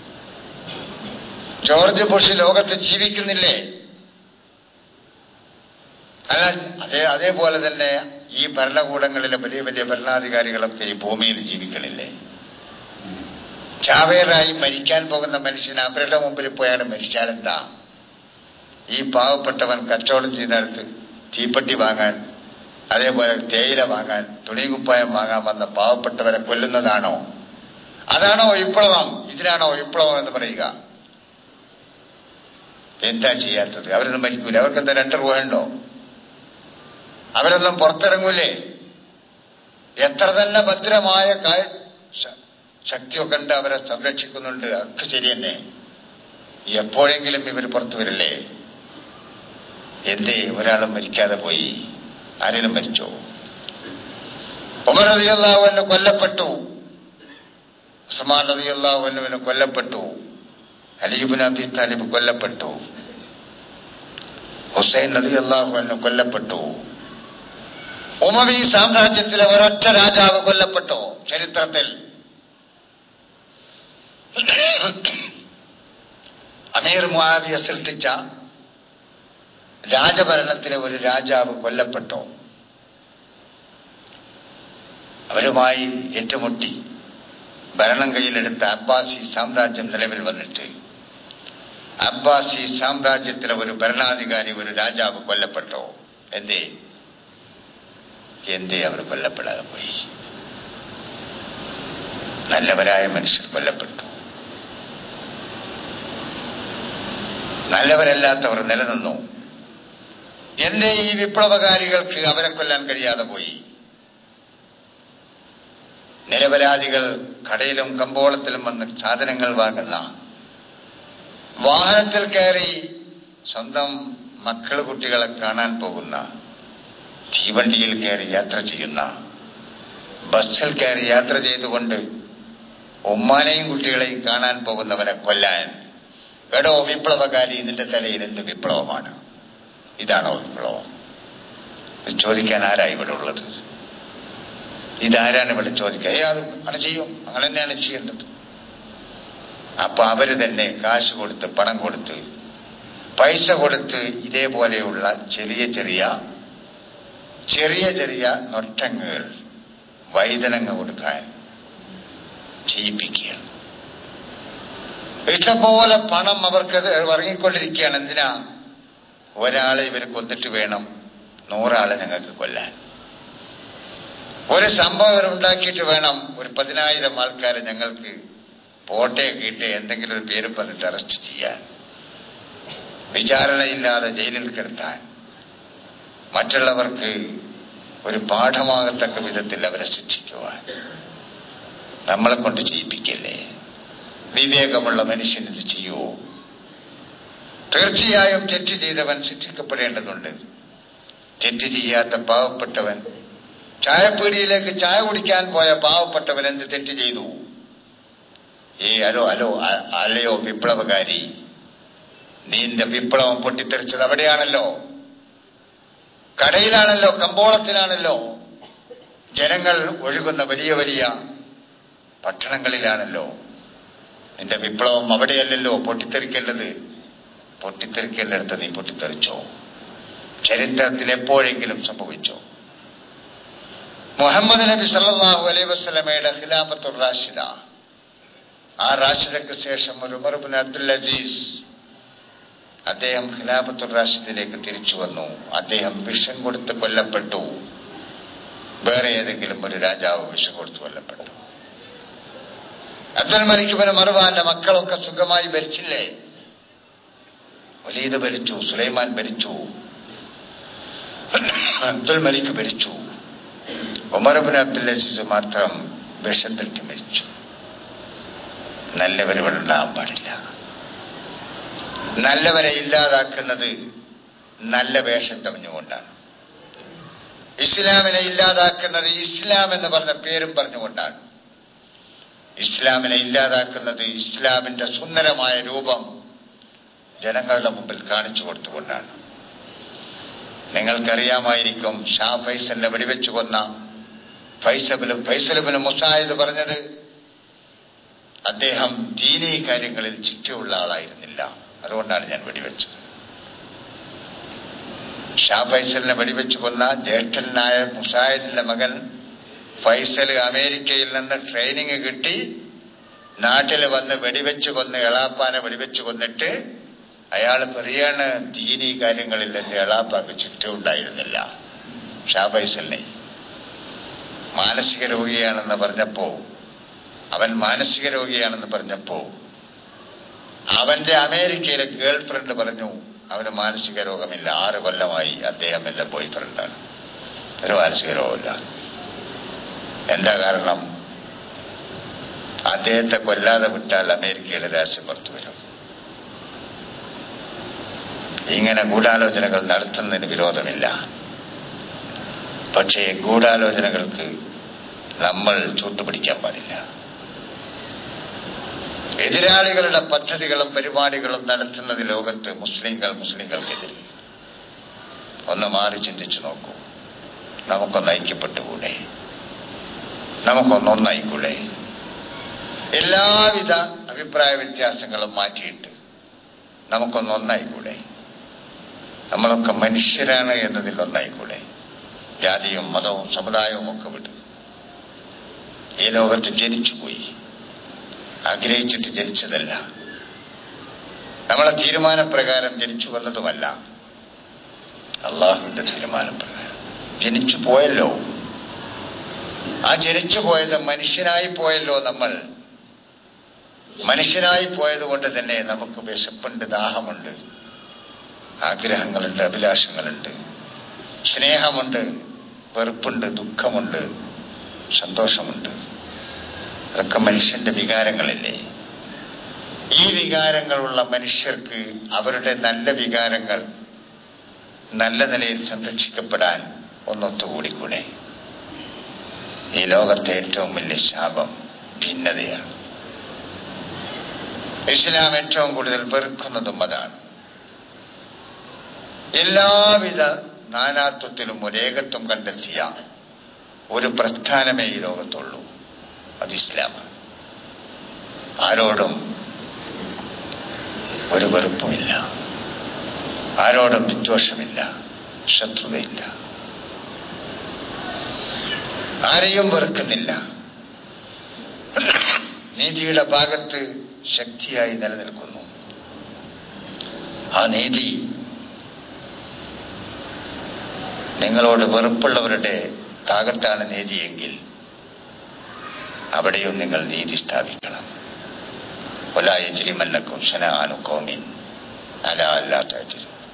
ജോർജ് ബുഷ് ലോകത്ത് ജീവിക്കുന്നില്ലേ അല്ല അതേ അതേപോലെ തന്നെ ഈ ഭരണകൂടങ്ങളിലെ വലിയ വലിയ ഭരണാധികാരികളൊക്കെ ഈ ഭൂമിയിൽ ജീവിക്കണില്ലേ ചാവേറായി മരിക്കാൻ പോകുന്ന മനുഷ്യൻ അവരുടെ മുമ്പിൽ പോയാണ് മരിച്ചാലെന്താ ഈ പാവപ്പെട്ടവൻ കച്ചവടം ചെയ്തെടുത്ത് തീപ്പെട്ടി വാങ്ങാൻ അതേപോലെ തേയില വാങ്ങാൻ തുണികുപ്പായം വാങ്ങാൻ വന്ന പാവപ്പെട്ടവരെ കൊല്ലുന്നതാണോ അതാണോ വിപ്ലവം ഇതിനാണോ വിപ്ലവം എന്ന് പറയുക എന്താ ചെയ്യാത്തത് അവരൊന്നും മരിക്കൂല അവർക്കെന്താ രണ്ട് രൂപ ഉണ്ടോ അവരൊന്നും പുറത്തിറങ്ങൂലേ എത്ര തന്നെ ഭദ്രമായ കാ- ശ- ശക്തിയൊക്കെ ഉണ്ട് അവരെ സംരക്ഷിക്കുന്നുണ്ട് ഒക്കെ ശരി തന്നെ എപ്പോഴെങ്കിലും ഇവർ പുറത്തു വരില്ലേ എന്തേ ഒരാളും മരിക്കാതെ പോയി ആരെങ്കിലും മരിച്ചോ ഉമർ റളിയല്ലാഹുവിന് കൊല്ലപ്പെട്ടു ഉസ്മാൻ റളിയല്ലാഹുവിന് കൊല്ലപ്പെട്ടു അലീബുൻ അബി താലിബ് കൊല്ലപ്പെട്ടു ഹുസൈൻ റളിയല്ലാഹുവിന് കൊല്ലപ്പെട്ടു ഉമവി സാമ്രാജ്യത്തിലെ ഒരൊറ്റ രാജാവ് കൊല്ലപ്പെട്ടു ചരിത്രത്തിൽ അമീർ മുആവിയ സൃഷ്ടിച്ച രാജഭരണത്തിലെ ഒരു രാജാവ് കൊല്ലപ്പെട്ടു അവരുമായി ഏറ്റുമുട്ടി ഭരണം കയ്യിലെടുത്ത അബ്ബാസി സാമ്രാജ്യം നിലവിൽ വന്നിട്ട് അബ്ബാസി സാമ്രാജ്യത്തിലെ ഒരു ഭരണാധികാരി ഒരു രാജാവ് കൊല്ലപ്പെട്ടോ എന്തേ എന്തേ അവർ കൊല്ലപ്പെടാതെ പോയി നല്ലവരായ മനുഷ്യർ കൊല്ലപ്പെട്ടു നല്ലവരല്ലാത്തവർ നിലനിന്നു എന്റെ ഈ വിപ്ലവകാരികൾക്ക് അവരെ കൊല്ലാൻ കഴിയാതെ പോയി നിരപരാധികൾ കടയിലും കമ്പോളത്തിലും വന്ന് സാധനങ്ങൾ വാങ്ങുന്ന വാഹനത്തിൽ കയറി സ്വന്തം മക്കൾ കുട്ടികളെ കാണാൻ പോകുന്ന തീവണ്ടിയിൽ കയറി യാത്ര ചെയ്യുന്ന ബസ്സിൽ കയറി യാത്ര ചെയ്തുകൊണ്ട് ഉമ്മാനെയും കുട്ടികളെയും കാണാൻ പോകുന്നവരെ കൊല്ലാൻ എടോ വിപ്ലവകാരി ഇതിന്റെ തലയിൽ എന്ത് വിപ്ലവമാണ് ഇതാണോ വിപ്ലവം ഇത് ചോദിക്കാൻ ആരാ ഇവിടെ ഉള്ളത് ഇതാരാണ് ഇവിടെ ചോദിക്കുക ഏ അത് അങ്ങനെ ചെയ്യും അങ്ങനെ തന്നെയാണ് ചെയ്യേണ്ടത് അപ്പൊ അവര് തന്നെ കാശ് കൊടുത്ത് പണം കൊടുത്ത് പൈസ കൊടുത്ത് ഇതേപോലെയുള്ള ചെറിയ ചെറിയ ചെറിയ ചെറിയ നൊട്ടങ്ങുകൾ വൈതനങ്ങ കൊടുക്കാൻ ചെയ്യിപ്പിക്കുകയാണ് ഇഷ്ടംപോലെ പണം അവർക്ക് ഇറങ്ങിക്കൊണ്ടിരിക്കുകയാണ് എന്തിനാ ഒരാളെ ഇവർ കൊന്നിട്ട് വേണം നൂറാളെ ഞങ്ങൾക്ക് കൊല്ലാൻ ഒരു സംഭവം ഇവർ ഉണ്ടാക്കിയിട്ട് വേണം ഒരു പതിനായിരം ആൾക്കാരെ ഞങ്ങൾക്ക് പോട്ടയൊക്കെ ഇട്ട് എന്തെങ്കിലും ഒരു പേര് പറഞ്ഞിട്ട് അറസ്റ്റ് ചെയ്യാൻ വിചാരണയില്ലാതെ ജയിലിൽ കിടത്താൻ മറ്റുള്ളവർക്ക് ഒരു പാഠമാകത്തക്ക വിധത്തിൽ അവരെ ശിക്ഷിക്കുവാൻ നമ്മളെ കൊണ്ട് ചെയ്യിപ്പിക്കല്ലേ വിവേകമുള്ള മനുഷ്യൻ ഇത് ചെയ്യുവോ തീർച്ചയായും തെറ്റ് ചെയ്തവൻ ശിക്ഷിക്കപ്പെടേണ്ടതുണ്ട് തെറ്റ് ചെയ്യാത്ത പാവപ്പെട്ടവൻ ചായപ്പീടിയിലേക്ക് ചായ കുടിക്കാൻ പോയ പാവപ്പെട്ടവൻ എന്ത് തെറ്റ് ചെയ്തു ഏ അലോ അലോ അ- അലയോ വിപ്ലവകാരി നീന്റെ വിപ്ലവം പൊട്ടിത്തെറിച്ചത് അവിടെയാണല്ലോ കടയിലാണല്ലോ കമ്പോളത്തിലാണല്ലോ ജനങ്ങൾ ഒഴുകുന്ന വലിയ വലിയ പട്ടണങ്ങളിലാണല്ലോ നിന്റെ വിപ്ലവം അവിടെയല്ലല്ലോ പൊട്ടിത്തെറിക്കേണ്ടത് പൊട്ടിത്തെറിക്കേണ്ടടുത്ത് നീ പൊട്ടിത്തെറിച്ചോ ചരിത്രത്തിൽ എപ്പോഴെങ്കിലും സംഭവിച്ചോ മുഹമ്മദ് നബി സല്ലല്ലാഹു അലൈഹി വസല്ലമയുടെ ഖിലാഫത്തുർ റാഷിദ ആ റാഷിദക്ക് ശേഷം ഒരു ഉമർ ബിൻ അബ്ദുൽ അസീസ് അദ്ദേഹം ഖിലാഫത്തുർ റാഷിദിലേക്ക് തിരിച്ചു വന്നു അദ്ദേഹം വിഷം കൊടുത്ത് കൊല്ലപ്പെട്ടു വേറെ ഏതെങ്കിലും ഒരു രാജാവ് വിഷം കൊടുത്ത് കൊല്ലപ്പെട്ടു അബ്ദുൽ മലിക് ബിൻ മറുവാന്റെ മക്കളൊക്കെ സുഖമായി ഭരിച്ചില്ലേ വലീദ് ഭരിച്ചു സുലൈമാൻ ഭരിച്ചു അബ്ദുൽ മലിക് ഭരിച്ചു ഉമർബിൻ അബ്ദുൽ അസീസ് മാത്രം വിഷത്തിട്ട് മരിച്ചു നല്ലവരിവിടെ ഉണ്ടാകാൻ പാടില്ല നല്ലവരെ ഇല്ലാതാക്കുന്നത് നല്ല വേഷം തമിഞ്ഞുകൊണ്ടാണ് ഇസ്ലാമിനെ ഇല്ലാതാക്കുന്നത് ഇസ്ലാം എന്ന് പറഞ്ഞ പേരും പറഞ്ഞുകൊണ്ടാണ് ഇസ്ലാമിനെ ഇല്ലാതാക്കുന്നത് ഇസ്ലാമിന്റെ സുന്ദരമായ രൂപം ജനങ്ങളുടെ മുമ്പിൽ കാണിച്ചു കൊടുത്തുകൊണ്ടാണ് നിങ്ങൾക്കറിയാമായിരിക്കും ഷാ ഫൈസലിനെ വെടിവെച്ചു കൊന്ന ഫൈസബിലും ഫൈസലുബിനും മുസാഹിദ് പറഞ്ഞത് അദ്ദേഹം ദീനീ കാര്യങ്ങളിൽ ചിട്ടയുള്ള ആളായിരുന്നില്ല അതുകൊണ്ടാണ് ഞാൻ വെടിവെച്ചത് ഷാ ഫൈസലിനെ വെടിവെച്ചു കൊന്ന ജ്യേഷ്ഠനായ മുസാഹിദിന്റെ മകൻ ഫൈസൽ അമേരിക്കയിൽ നിന്ന് ട്രെയിനിങ് കിട്ടി നാട്ടിൽ വന്ന് വെടിവെച്ച് കൊന്ന് എളാപ്പാനെ വെടിവെച്ച് കൊന്നിട്ട് അയാൾ പറയാണ് ദീനീ കാര്യങ്ങളിൽ എന്റെ എളാപ്പാക്ക് ചുറ്റുമുണ്ടായിരുന്നില്ല ഷാ ഫൈസലിനെ മാനസിക രോഗിയാണെന്ന് പറഞ്ഞപ്പോ അവൻ മാനസിക രോഗിയാണെന്ന് പറഞ്ഞപ്പോ അവന്റെ അമേരിക്കയിലെ ഗേൾ ഫ്രണ്ട് പറഞ്ഞു അവന് മാനസിക രോഗമില്ല ആറ് കൊല്ലമായി അദ്ദേഹം എന്റെ ബോയ് ഫ്രണ്ടാണ് ഒരു മാനസിക രോഗമില്ല എന്താ കാരണം അദ്ദേഹത്തെ കൊല്ലാതെ വിട്ടാൽ അമേരിക്കയുടെ രാഷ്ട്രം പുറത്തു വരും ഇങ്ങനെ ഗൂഢാലോചനകൾ നടത്തുന്നതിന് വിരോധമില്ല പക്ഷേ ഗൂഢാലോചനകൾക്ക് നമ്മൾ ചൂട്ടുപിടിക്കാൻ പാടില്ല എതിരാളികളുടെ പദ്ധതികളും പരിപാടികളും നടത്തുന്നത് ലോകത്ത് മുസ്ലിങ്ങൾ മുസ്ലിങ്ങൾക്കെതിരെ ഒന്ന് മാറി ചിന്തിച്ചു നോക്കൂ നമുക്കൊന്ന് ഐക്യപ്പെട്ടുകൂടെ നമുക്കൊന്നൊന്നായിക്കൂടെ എല്ലാവിധ അഭിപ്രായ വ്യത്യാസങ്ങളും മാറ്റിയിട്ട് നമുക്കൊന്നൊന്നായിക്കൂടെ നമ്മളൊക്കെ മനുഷ്യരാണ് എന്നതിൽ ഒന്നായിക്കൂടെ ജാതിയും മതവും സമുദായവും ഒക്കെ വിട്ട് ഈ ലോകത്ത് ജനിച്ചുപോയി ആഗ്രഹിച്ചിട്ട് ജനിച്ചതല്ല നമ്മളെ തീരുമാനപ്രകാരം ജനിച്ചു വന്നതുമല്ല അള്ളാഹുവിന്റെ തീരുമാനപ്രകാരം ജനിച്ചു പോയല്ലോ ആ ജനിച്ചു പോയത് മനുഷ്യനായി പോയല്ലോ നമ്മൾ മനുഷ്യനായി പോയതുകൊണ്ട് തന്നെ നമുക്ക് വിശപ്പുണ്ട് ദാഹമുണ്ട് ആഗ്രഹങ്ങളുണ്ട് അഭിലാഷങ്ങളുണ്ട് സ്നേഹമുണ്ട് വെറുപ്പുണ്ട് ദുഃഖമുണ്ട് സന്തോഷമുണ്ട് അതൊക്കെ മനുഷ്യന്റെ വികാരങ്ങളല്ലേ ഈ വികാരങ്ങളുള്ള മനുഷ്യർക്ക് അവരുടെ നല്ല വികാരങ്ങൾ നല്ല നിലയിൽ സംരക്ഷിക്കപ്പെടാൻ ഒന്നൊത്തുകൂടിക്കൂടെ ഈ ലോകത്തെ ഏറ്റവും വലിയ ശാപം ഭിന്നതയാണ് ഇസ്ലാം ഏറ്റവും കൂടുതൽ വെറുക്കുന്നതും അതാണ് എല്ലാവിധ നാനാത്വത്തിലും ഒരേകത്വം കണ്ടെത്തിയ ഒരു പ്രസ്ഥാനമേ ഈ ലോകത്തുള്ളൂ അത് ഇസ്ലാമാണ് ആരോടും ഒരു വെറുപ്പുമില്ല ആരോടും വിദ്വേഷമില്ല ശത്രുതയില്ല ആരെയും വെറുക്കുന്നില്ല നീതിയുടെ ഭാഗത്ത് ശക്തിയായി നിലനിൽക്കുന്നു ആ നീതി നിങ്ങളോട് വെറുപ്പുള്ളവരുടെ ഭാഗത്താണ് നീതിയെങ്കിൽ അവിടെയും നിങ്ങൾ നീതി സ്ഥാപിക്കണം ഒലായജിരിമല്ലക്കും ശനാനു കോമിൻ അല അല്ലാത്ത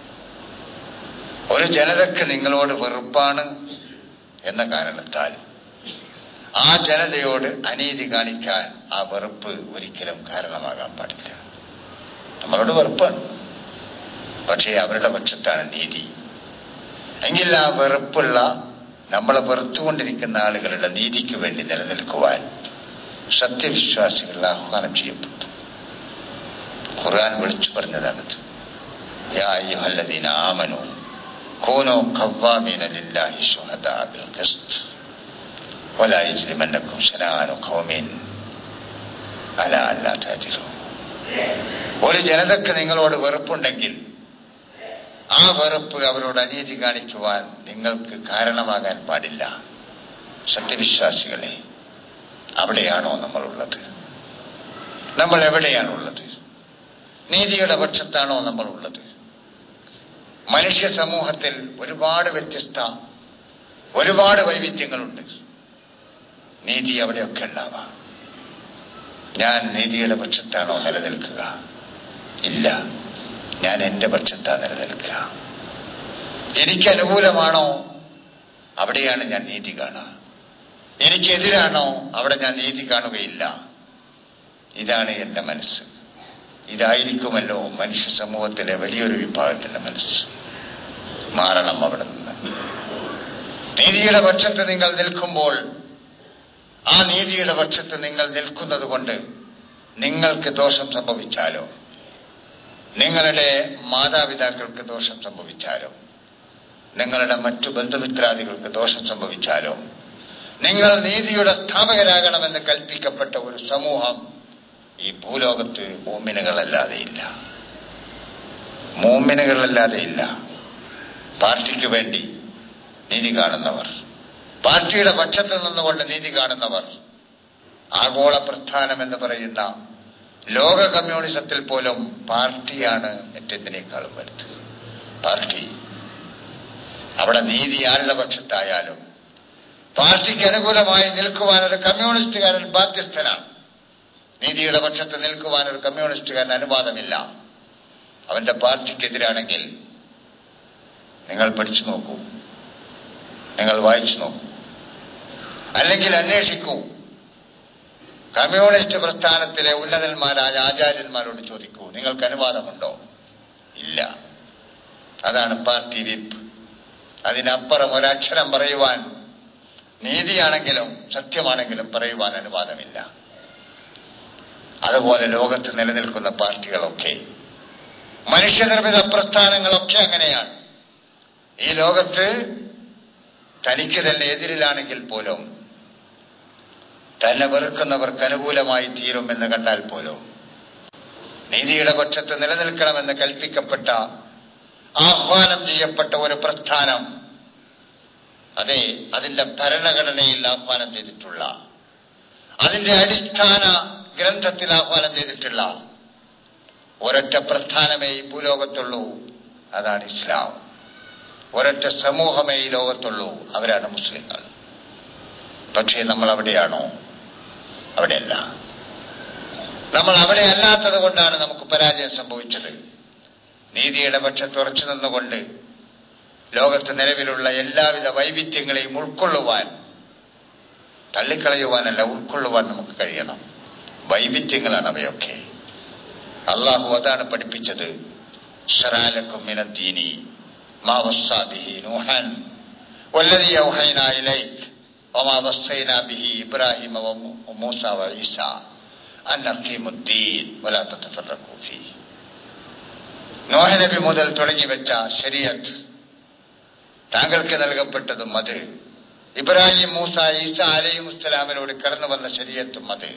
ഒരു ജനതയ്ക്ക് നിങ്ങളോട് വെറുപ്പാണ് എന്ന കാരണത്താൽ ആ ജനതയോട് അനീതി കാണിക്കാൻ ആ വെറുപ്പ് ഒരിക്കലും കാരണമാകാൻ പാടില്ല നമ്മളോട് വെറുപ്പാണ് പക്ഷേ അവരുടെ പക്ഷത്താണ് നീതി എങ്കിൽ ആ വെറുപ്പുള്ള നമ്മളെ വെറുത്തുകൊണ്ടിരിക്കുന്ന ആളുകളുടെ നീതിക്ക് വേണ്ടി നിലനിൽക്കുവാൻ സത്യവിശ്വാസികൾ ആഹ്വാനം ചെയ്യപ്പെട്ടു ഖുർആൻ വിളിച്ചു പറഞ്ഞതാണത് യാ അയ്യുഹല്ലദീന ആമനു കൂനോ ഖവ്വാമീന ലില്ലാഹി ശുഹദാ ബിൽ ഖിസ്ത് വലാ യജ്രിമന്നക്കും ശനാനു ഖൗമിൻ അലാ അല്ലാ തഅജിറു ഒരു ജനതയ്ക്ക് നിങ്ങളോട് വെറുപ്പുണ്ടെങ്കിൽ ആ വെറുപ്പ് അവരോട് അനീതി കാണിക്കുവാൻ നിങ്ങൾക്ക് കാരണമാകാൻ പാടില്ല സത്യവിശ്വാസികളെ അവിടെയാണോ നമ്മളുള്ളത് നമ്മൾ എവിടെയാണുള്ളത് നീതിയുടെ പക്ഷത്താണോ നമ്മളുള്ളത് മനുഷ്യ സമൂഹത്തിൽ ഒരുപാട് വ്യത്യസ്ത ഒരുപാട് വൈവിധ്യങ്ങളുണ്ട് നീതി അവിടെയൊക്കെ ഉണ്ടാവാം ഞാൻ നീതിയുടെ പക്ഷത്താണോ നിലനിൽക്കുക ഇല്ല ഞാൻ എന്റെ പക്ഷത്താ നിലനിൽക്കുക എനിക്ക് അനുകൂലമാണോ അവിടെയാണ് ഞാൻ നീതി കാണുക എനിക്കെതിരാണോ അവിടെ ഞാൻ നീതി കാണുകയില്ല ഇതാണ് എന്റെ മനസ്സ് ഇതായിരിക്കുമല്ലോ മനുഷ്യ സമൂഹത്തിലെ വലിയൊരു വിഭാഗത്തിന്റെ മനസ്സ് മാറണം അവിടെ നിന്ന് നീതിയുടെ പക്ഷത്ത് നിങ്ങൾ നിൽക്കുമ്പോൾ ആ നീതിയുടെ പക്ഷത്ത് നിങ്ങൾ നിൽക്കുന്നത് കൊണ്ട് നിങ്ങൾക്ക് ദോഷം സംഭവിച്ചാലോ നിങ്ങളുടെ മാതാപിതാക്കൾക്ക് ദോഷം സംഭവിച്ചാലോ നിങ്ങളുടെ മറ്റു ബന്ധുമിത്രാദികൾക്ക് ദോഷം സംഭവിച്ചാലോ നിങ്ങൾ നീതിയുടെ സ്ഥാപകരാകണമെന്ന് കൽപ്പിക്കപ്പെട്ട ഒരു സമൂഹം ഈ ഭൂലോകത്ത് മൂമിനുകളല്ലാതെയില്ല മൂമിനുകളല്ലാതെയില്ല പാർട്ടിക്ക് വേണ്ടി നീതി കാണുന്നവർ പാർട്ടിയുടെ പക്ഷത്ത് നിന്നുകൊണ്ട് നീതി കാണുന്നവർ ആഗോള പ്രസ്ഥാനം എന്ന് പറയുന്ന ലോക കമ്മ്യൂണിസത്തിൽ പോലും പാർട്ടിയാണ് മറ്റെന്തിനേക്കാളും വലുത് പാർട്ടി അവിടെ നീതി ആരുടെ പക്ഷത്തായാലും പാർട്ടിക്ക് അനുകൂലമായി നിൽക്കുവാൻ ഒരു കമ്മ്യൂണിസ്റ്റുകാരൻ ബാധ്യസ്ഥനാണ് നീതിയുടെ പക്ഷത്ത് നിൽക്കുവാൻ ഒരു കമ്മ്യൂണിസ്റ്റുകാരൻ അനുവാദമില്ല അവന്റെ പാർട്ടിക്കെതിരാണെങ്കിൽ നിങ്ങൾ പഠിച്ചു നോക്കൂ നിങ്ങൾ വായിച്ചു നോക്കൂ അല്ലെങ്കിൽ അന്വേഷിക്കൂ കമ്മ്യൂണിസ്റ്റ് പ്രസ്ഥാനത്തിലെ ഉന്നതന്മാരായ ആചാര്യന്മാരോട് ചോദിക്കൂ നിങ്ങൾക്ക് അനുവാദമുണ്ടോ ഇല്ല അതാണ് പാർട്ടി വിപ്പ് അതിനപ്പുറം ഒരക്ഷരം പറയുവാൻ നീതിയാണെങ്കിലും സത്യമാണെങ്കിലും പറയുവാൻ അനുവാദമില്ല അതുപോലെ ലോകത്ത് നിലനിൽക്കുന്ന പാർട്ടികളൊക്കെ മനുഷ്യനിർമ്മിത പ്രസ്ഥാനങ്ങളൊക്കെ അങ്ങനെയാണ് ഈ ലോകത്ത് തനിക്ക് തന്നെ എതിരിലാണെങ്കിൽ പോലും തന്നെ വെറുക്കുന്നവർക്ക് അനുകൂലമായി തീരുമെന്ന് കണ്ടാൽ പോലും നീതിയുടെ പക്ഷത്ത് നിലനിൽക്കണമെന്ന് കൽപ്പിക്കപ്പെട്ട ആഹ്വാനം ചെയ്യപ്പെട്ട ഒരു പ്രസ്ഥാനം അതെ അതിന്റെ ഭരണഘടനയിൽ ആഹ്വാനം ചെയ്തിട്ടുള്ള അതിന്റെ അടിസ്ഥാന ഗ്രന്ഥത്തിൽ ആഹ്വാനം ചെയ്തിട്ടുള്ള ഒരൊറ്റ പ്രസ്ഥാനമേ ഈ ഭൂലോകത്തുള്ളൂ അതാണ് ഇസ്ലാം ഒരൊറ്റ സമൂഹമേ ഈ ലോകത്തുള്ളൂ അവരാണ് മുസ്ലിങ്ങൾ പക്ഷേ നമ്മൾ അവിടെയാണോ അവിടെയല്ല നമ്മൾ അവിടെ അല്ലാത്തത് കൊണ്ടാണ് നമുക്ക് പരാജയം സംഭവിച്ചത് നീതിയുടെ പക്ഷത്ത് ഉറച്ചു നിന്നുകൊണ്ട് ലോകത്ത് നിലവിലുള്ള എല്ലാവിധ വൈവിധ്യങ്ങളെയും ഉൾക്കൊള്ളുവാൻ തള്ളിക്കളയുവാനല്ല ഉൾക്കൊള്ളുവാൻ നമുക്ക് കഴിയണം വൈവിധ്യങ്ങളാണ് അവയൊക്കെ അള്ളാഹു അതാണ് പഠിപ്പിച്ചത് ഷറാലക്കും മിനദ്ദീനി മാ വസ്സാ ബിഹി നൂഹൻ والذي أوحينا إليك وما وصينا به إبراهيم وموسى وعيسى أن أقيموا الدين ولا تتفرقوا فيه നോഹ നബി മുതൽ തുടങ്ങി വെച്ച ശരീഅത്ത് താങ്കൾക്ക് നൽകപ്പെട്ടതും അത് ഇബ്രാഹിം മൂസ ഈസ അലൈഹി മുസ്സലാമിനോട് കടന്നു വന്ന ശരീരത്തും അത്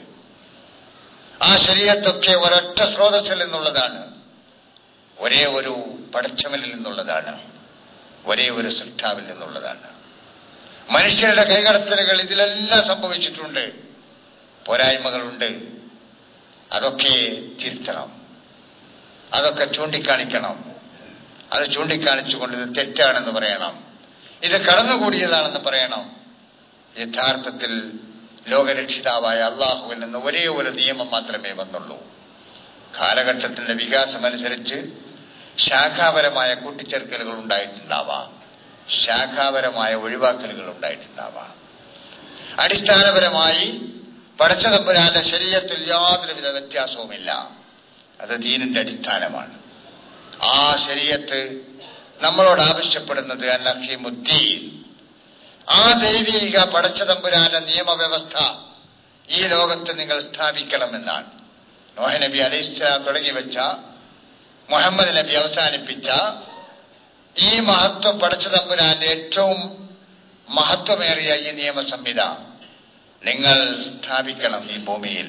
ആ ശരീരത്തൊക്കെ ഒരൊറ്റ സ്രോതസ്സിൽ നിന്നുള്ളതാണ് ഒരേ ഒരു പടച്ചവനിൽ നിന്നുള്ളതാണ് ഒരേ ഒരു സൃഷ്ടാവിൽ നിന്നുള്ളതാണ് മനുഷ്യരുടെ കൈകടത്തലുകൾ ഇതിലെല്ലാം സംഭവിച്ചിട്ടുണ്ട് പോരായ്മകളുണ്ട് അതൊക്കെ തിരുത്തണം അതൊക്കെ ചൂണ്ടിക്കാണിക്കണം അത് ചൂണ്ടിക്കാണിച്ചുകൊണ്ട് ഇത് തെറ്റാണെന്ന് പറയണം ഇത് കടന്നുകൂടിയതാണെന്ന് പറയണം യഥാർത്ഥത്തിൽ ലോകരക്ഷിതാവായ അള്ളാഹുവിൽ നിന്ന് ഒരേ ഒരു നിയമം മാത്രമേ വന്നുള്ളൂ കാലഘട്ടത്തിന്റെ വികാസമനുസരിച്ച് ശാഖാപരമായ കൂട്ടിച്ചേർക്കലുകൾ ഉണ്ടായിട്ടുണ്ടാവാം ശാഖാപരമായ ഒഴിവാക്കലുകൾ ഉണ്ടായിട്ടുണ്ടാവാം അടിസ്ഥാനപരമായി പടച്ചതമ്പുരാന്റെ ശരീരത്തിൽ യാതൊരുവിധ വ്യത്യാസവുമില്ല അത് ദീനിന്റെ അടിസ്ഥാനമാണ് ആ ശരീരത്ത് നമ്മളോട് ആവശ്യപ്പെടുന്നത് അന്നഹിമുദ്ദീൻ ആ ദൈവീക പടച്ചതമ്പുരാന്റെ നിയമവ്യവസ്ഥ ഈ ലോകത്ത് നിങ്ങൾ സ്ഥാപിക്കണമെന്നാണ് നോഹ നബി അലൈഹിസ്ലാം തുടങ്ങി വെച്ച മുഹമ്മദ് നബി അവസാനിപ്പിച്ച ഈ മഹത്വം പടച്ചതമ്പുരാന്റെ ഏറ്റവും മഹത്വമേറിയ ഈ നിയമ സംഹിത നിങ്ങൾ സ്ഥാപിക്കണം ഈ ഭൂമിയിൽ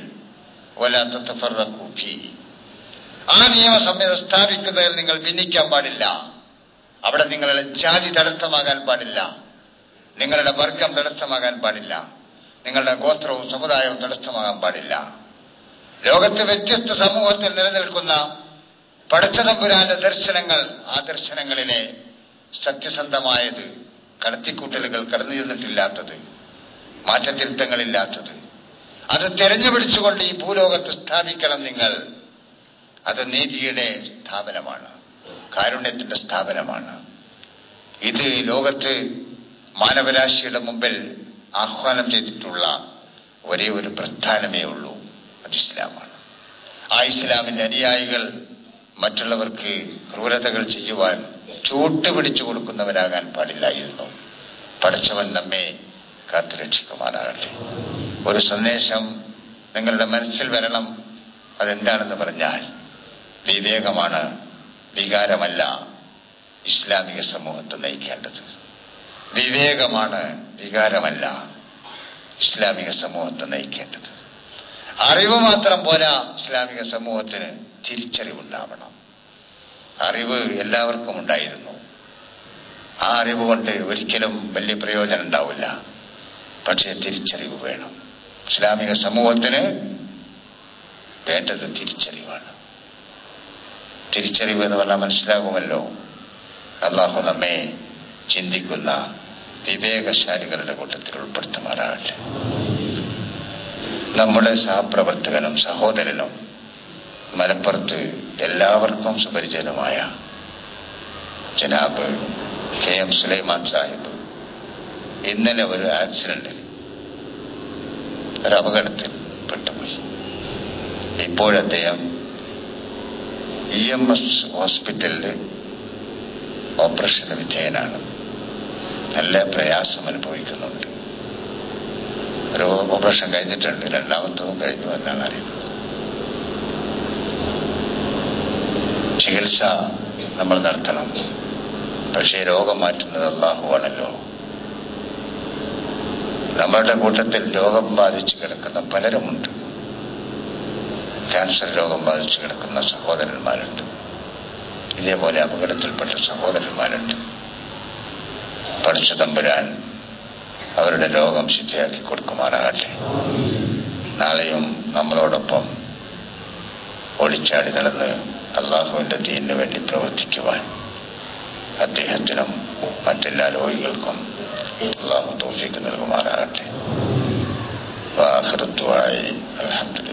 ഒലാത്തഫി ആ നിയമ സംഹിത സ്ഥാപിക്കുന്നതിൽ നിങ്ങൾ ഭിന്നിക്കാൻ പാടില്ല അവിടെ നിങ്ങളുടെ ജാതി തടസ്സമാകാൻ പാടില്ല നിങ്ങളുടെ വർഗം തടസ്സമാകാൻ പാടില്ല നിങ്ങളുടെ ഗോത്രവും സമുദായവും തടസ്സമാകാൻ പാടില്ല ലോകത്ത് വ്യത്യസ്ത സമൂഹത്തിൽ നിലനിൽക്കുന്ന പടച്ചതമ്പുരാന്റെ ദർശനങ്ങൾ ആ ദർശനങ്ങളിലെ സത്യസന്ധമായത് കടത്തിക്കൂട്ടലുകൾ കടന്നു ചെന്നിട്ടില്ലാത്തത് മാറ്റത്തിരുത്തങ്ങളില്ലാത്തത് അത് തെരഞ്ഞുപിടിച്ചുകൊണ്ട് ഈ ഭൂലോകത്ത് സ്ഥാപിക്കണം നിങ്ങൾ അത് നീതിയുടെ സ്ഥാപനമാണ് കാരുണ്യത്തിന്റെ സ്ഥാപനമാണ് ഇത് ലോകത്ത് മാനവരാശിയുടെ മുമ്പിൽ ആഹ്വാനം ചെയ്തിട്ടുള്ള ഒരേ ഒരു പ്രസ്ഥാനമേ ഉള്ളൂ അത് ഇസ്ലാമാണ് ആ ഇസ്ലാമിന്റെ അനുയായികൾ മറ്റുള്ളവർക്ക് ക്രൂരതകൾ ചെയ്യുവാൻ ചൂട്ടുപിടിച്ചു കൊടുക്കുന്നവരാകാൻ പാടില്ലായിരുന്നു പഠിച്ചവൻ നമ്മെ കാത്തുരക്ഷിക്കുമാറാകട്ടെ ഒരു സന്ദേശം നിങ്ങളുടെ മനസ്സിൽ വരണം അതെന്താണെന്ന് പറഞ്ഞാൽ വിവേകമാണ് വികാരമല്ല ഇസ്ലാമിക സമൂഹത്തെ നയിക്കേണ്ടത് വിവേകമാണ് വികാരമല്ല ഇസ്ലാമിക സമൂഹത്തെ നയിക്കേണ്ടത് അറിവ് മാത്രം പോരാ ഇസ്ലാമിക സമൂഹത്തിന് തിരിച്ചറിവുണ്ടാവണം അറിവ് എല്ലാവർക്കും ഉണ്ടായിരുന്നു ആ അറിവ് കൊണ്ട് ഒരിക്കലും വലിയ പ്രയോജനം ഉണ്ടാവില്ല പക്ഷേ തിരിച്ചറിവ് വേണം ഇസ്ലാമിക സമൂഹത്തിന് വേണ്ടത് തിരിച്ചറിവാണ് തിരിച്ചറിവ് എന്ന് പറഞ്ഞാൽ മനസ്സിലാകുമല്ലോ അള്ളാഹു നമ്മെ ചിന്തിക്കുന്ന വിവേകശാലികളുടെ കൂട്ടത്തിൽ ഉൾപ്പെടുത്തുമാറാകട്ടെ നമ്മുടെ സഹപ്രവർത്തകനും സഹോദരനും മലപ്പുറത്ത് എല്ലാവർക്കും സുപരിചിതമായ ജനാബ് കെ എം സുലൈമാൻ സാഹിബ് ഇന്നലെ ഒരു ആക്സിഡന്റിൽ ഒരു അപകടത്തിൽ പെട്ടുപോയി ഇപ്പോഴദ്ദേഹം ഇ എം എസ് ഹോസ്പിറ്റലിൽ ഓപ്പറേഷന് വിധേയനാണ് നല്ല പ്രയാസം അനുഭവിക്കുന്നുണ്ട് ഒരു ഓപ്പറേഷൻ കഴിഞ്ഞിട്ടുണ്ട് രണ്ടാമത്തതും കഴിഞ്ഞു എന്നാണ് അറിയുന്നത് ചികിത്സ നമ്മൾ നടത്തണം പക്ഷേ രോഗം മാറ്റുന്നത് അള്ളാഹുവാണല്ലോ നമ്മളുടെ കൂട്ടത്തിൽ രോഗം ബാധിച്ചു കിടക്കുന്ന പലരുമുണ്ട് ക്യാൻസർ രോഗം ബാധിച്ചു കിടക്കുന്ന സഹോദരന്മാരുണ്ട് ഇതേപോലെ അപകടത്തിൽപ്പെട്ട സഹോദരന്മാരുണ്ട് പഠിച്ച തമ്പുരാൻ അവരുടെ രോഗം ശുദ്ധിയാക്കി കൊടുക്കുമാറാകട്ടെ നാളെയും നമ്മളോടൊപ്പം ഓടിച്ചാടി നടന്ന് അള്ളാഹുവിന്റെ ദീനിന് വേണ്ടി പ്രവർത്തിക്കുവാൻ അദ്ദേഹത്തിനും മറ്റെല്ലാ രോഗികൾക്കും അള്ളാഹു തോഫിക്ക് നൽകുമാറാകട്ടെ വാഹൃത്വമായി അലഹമില്ല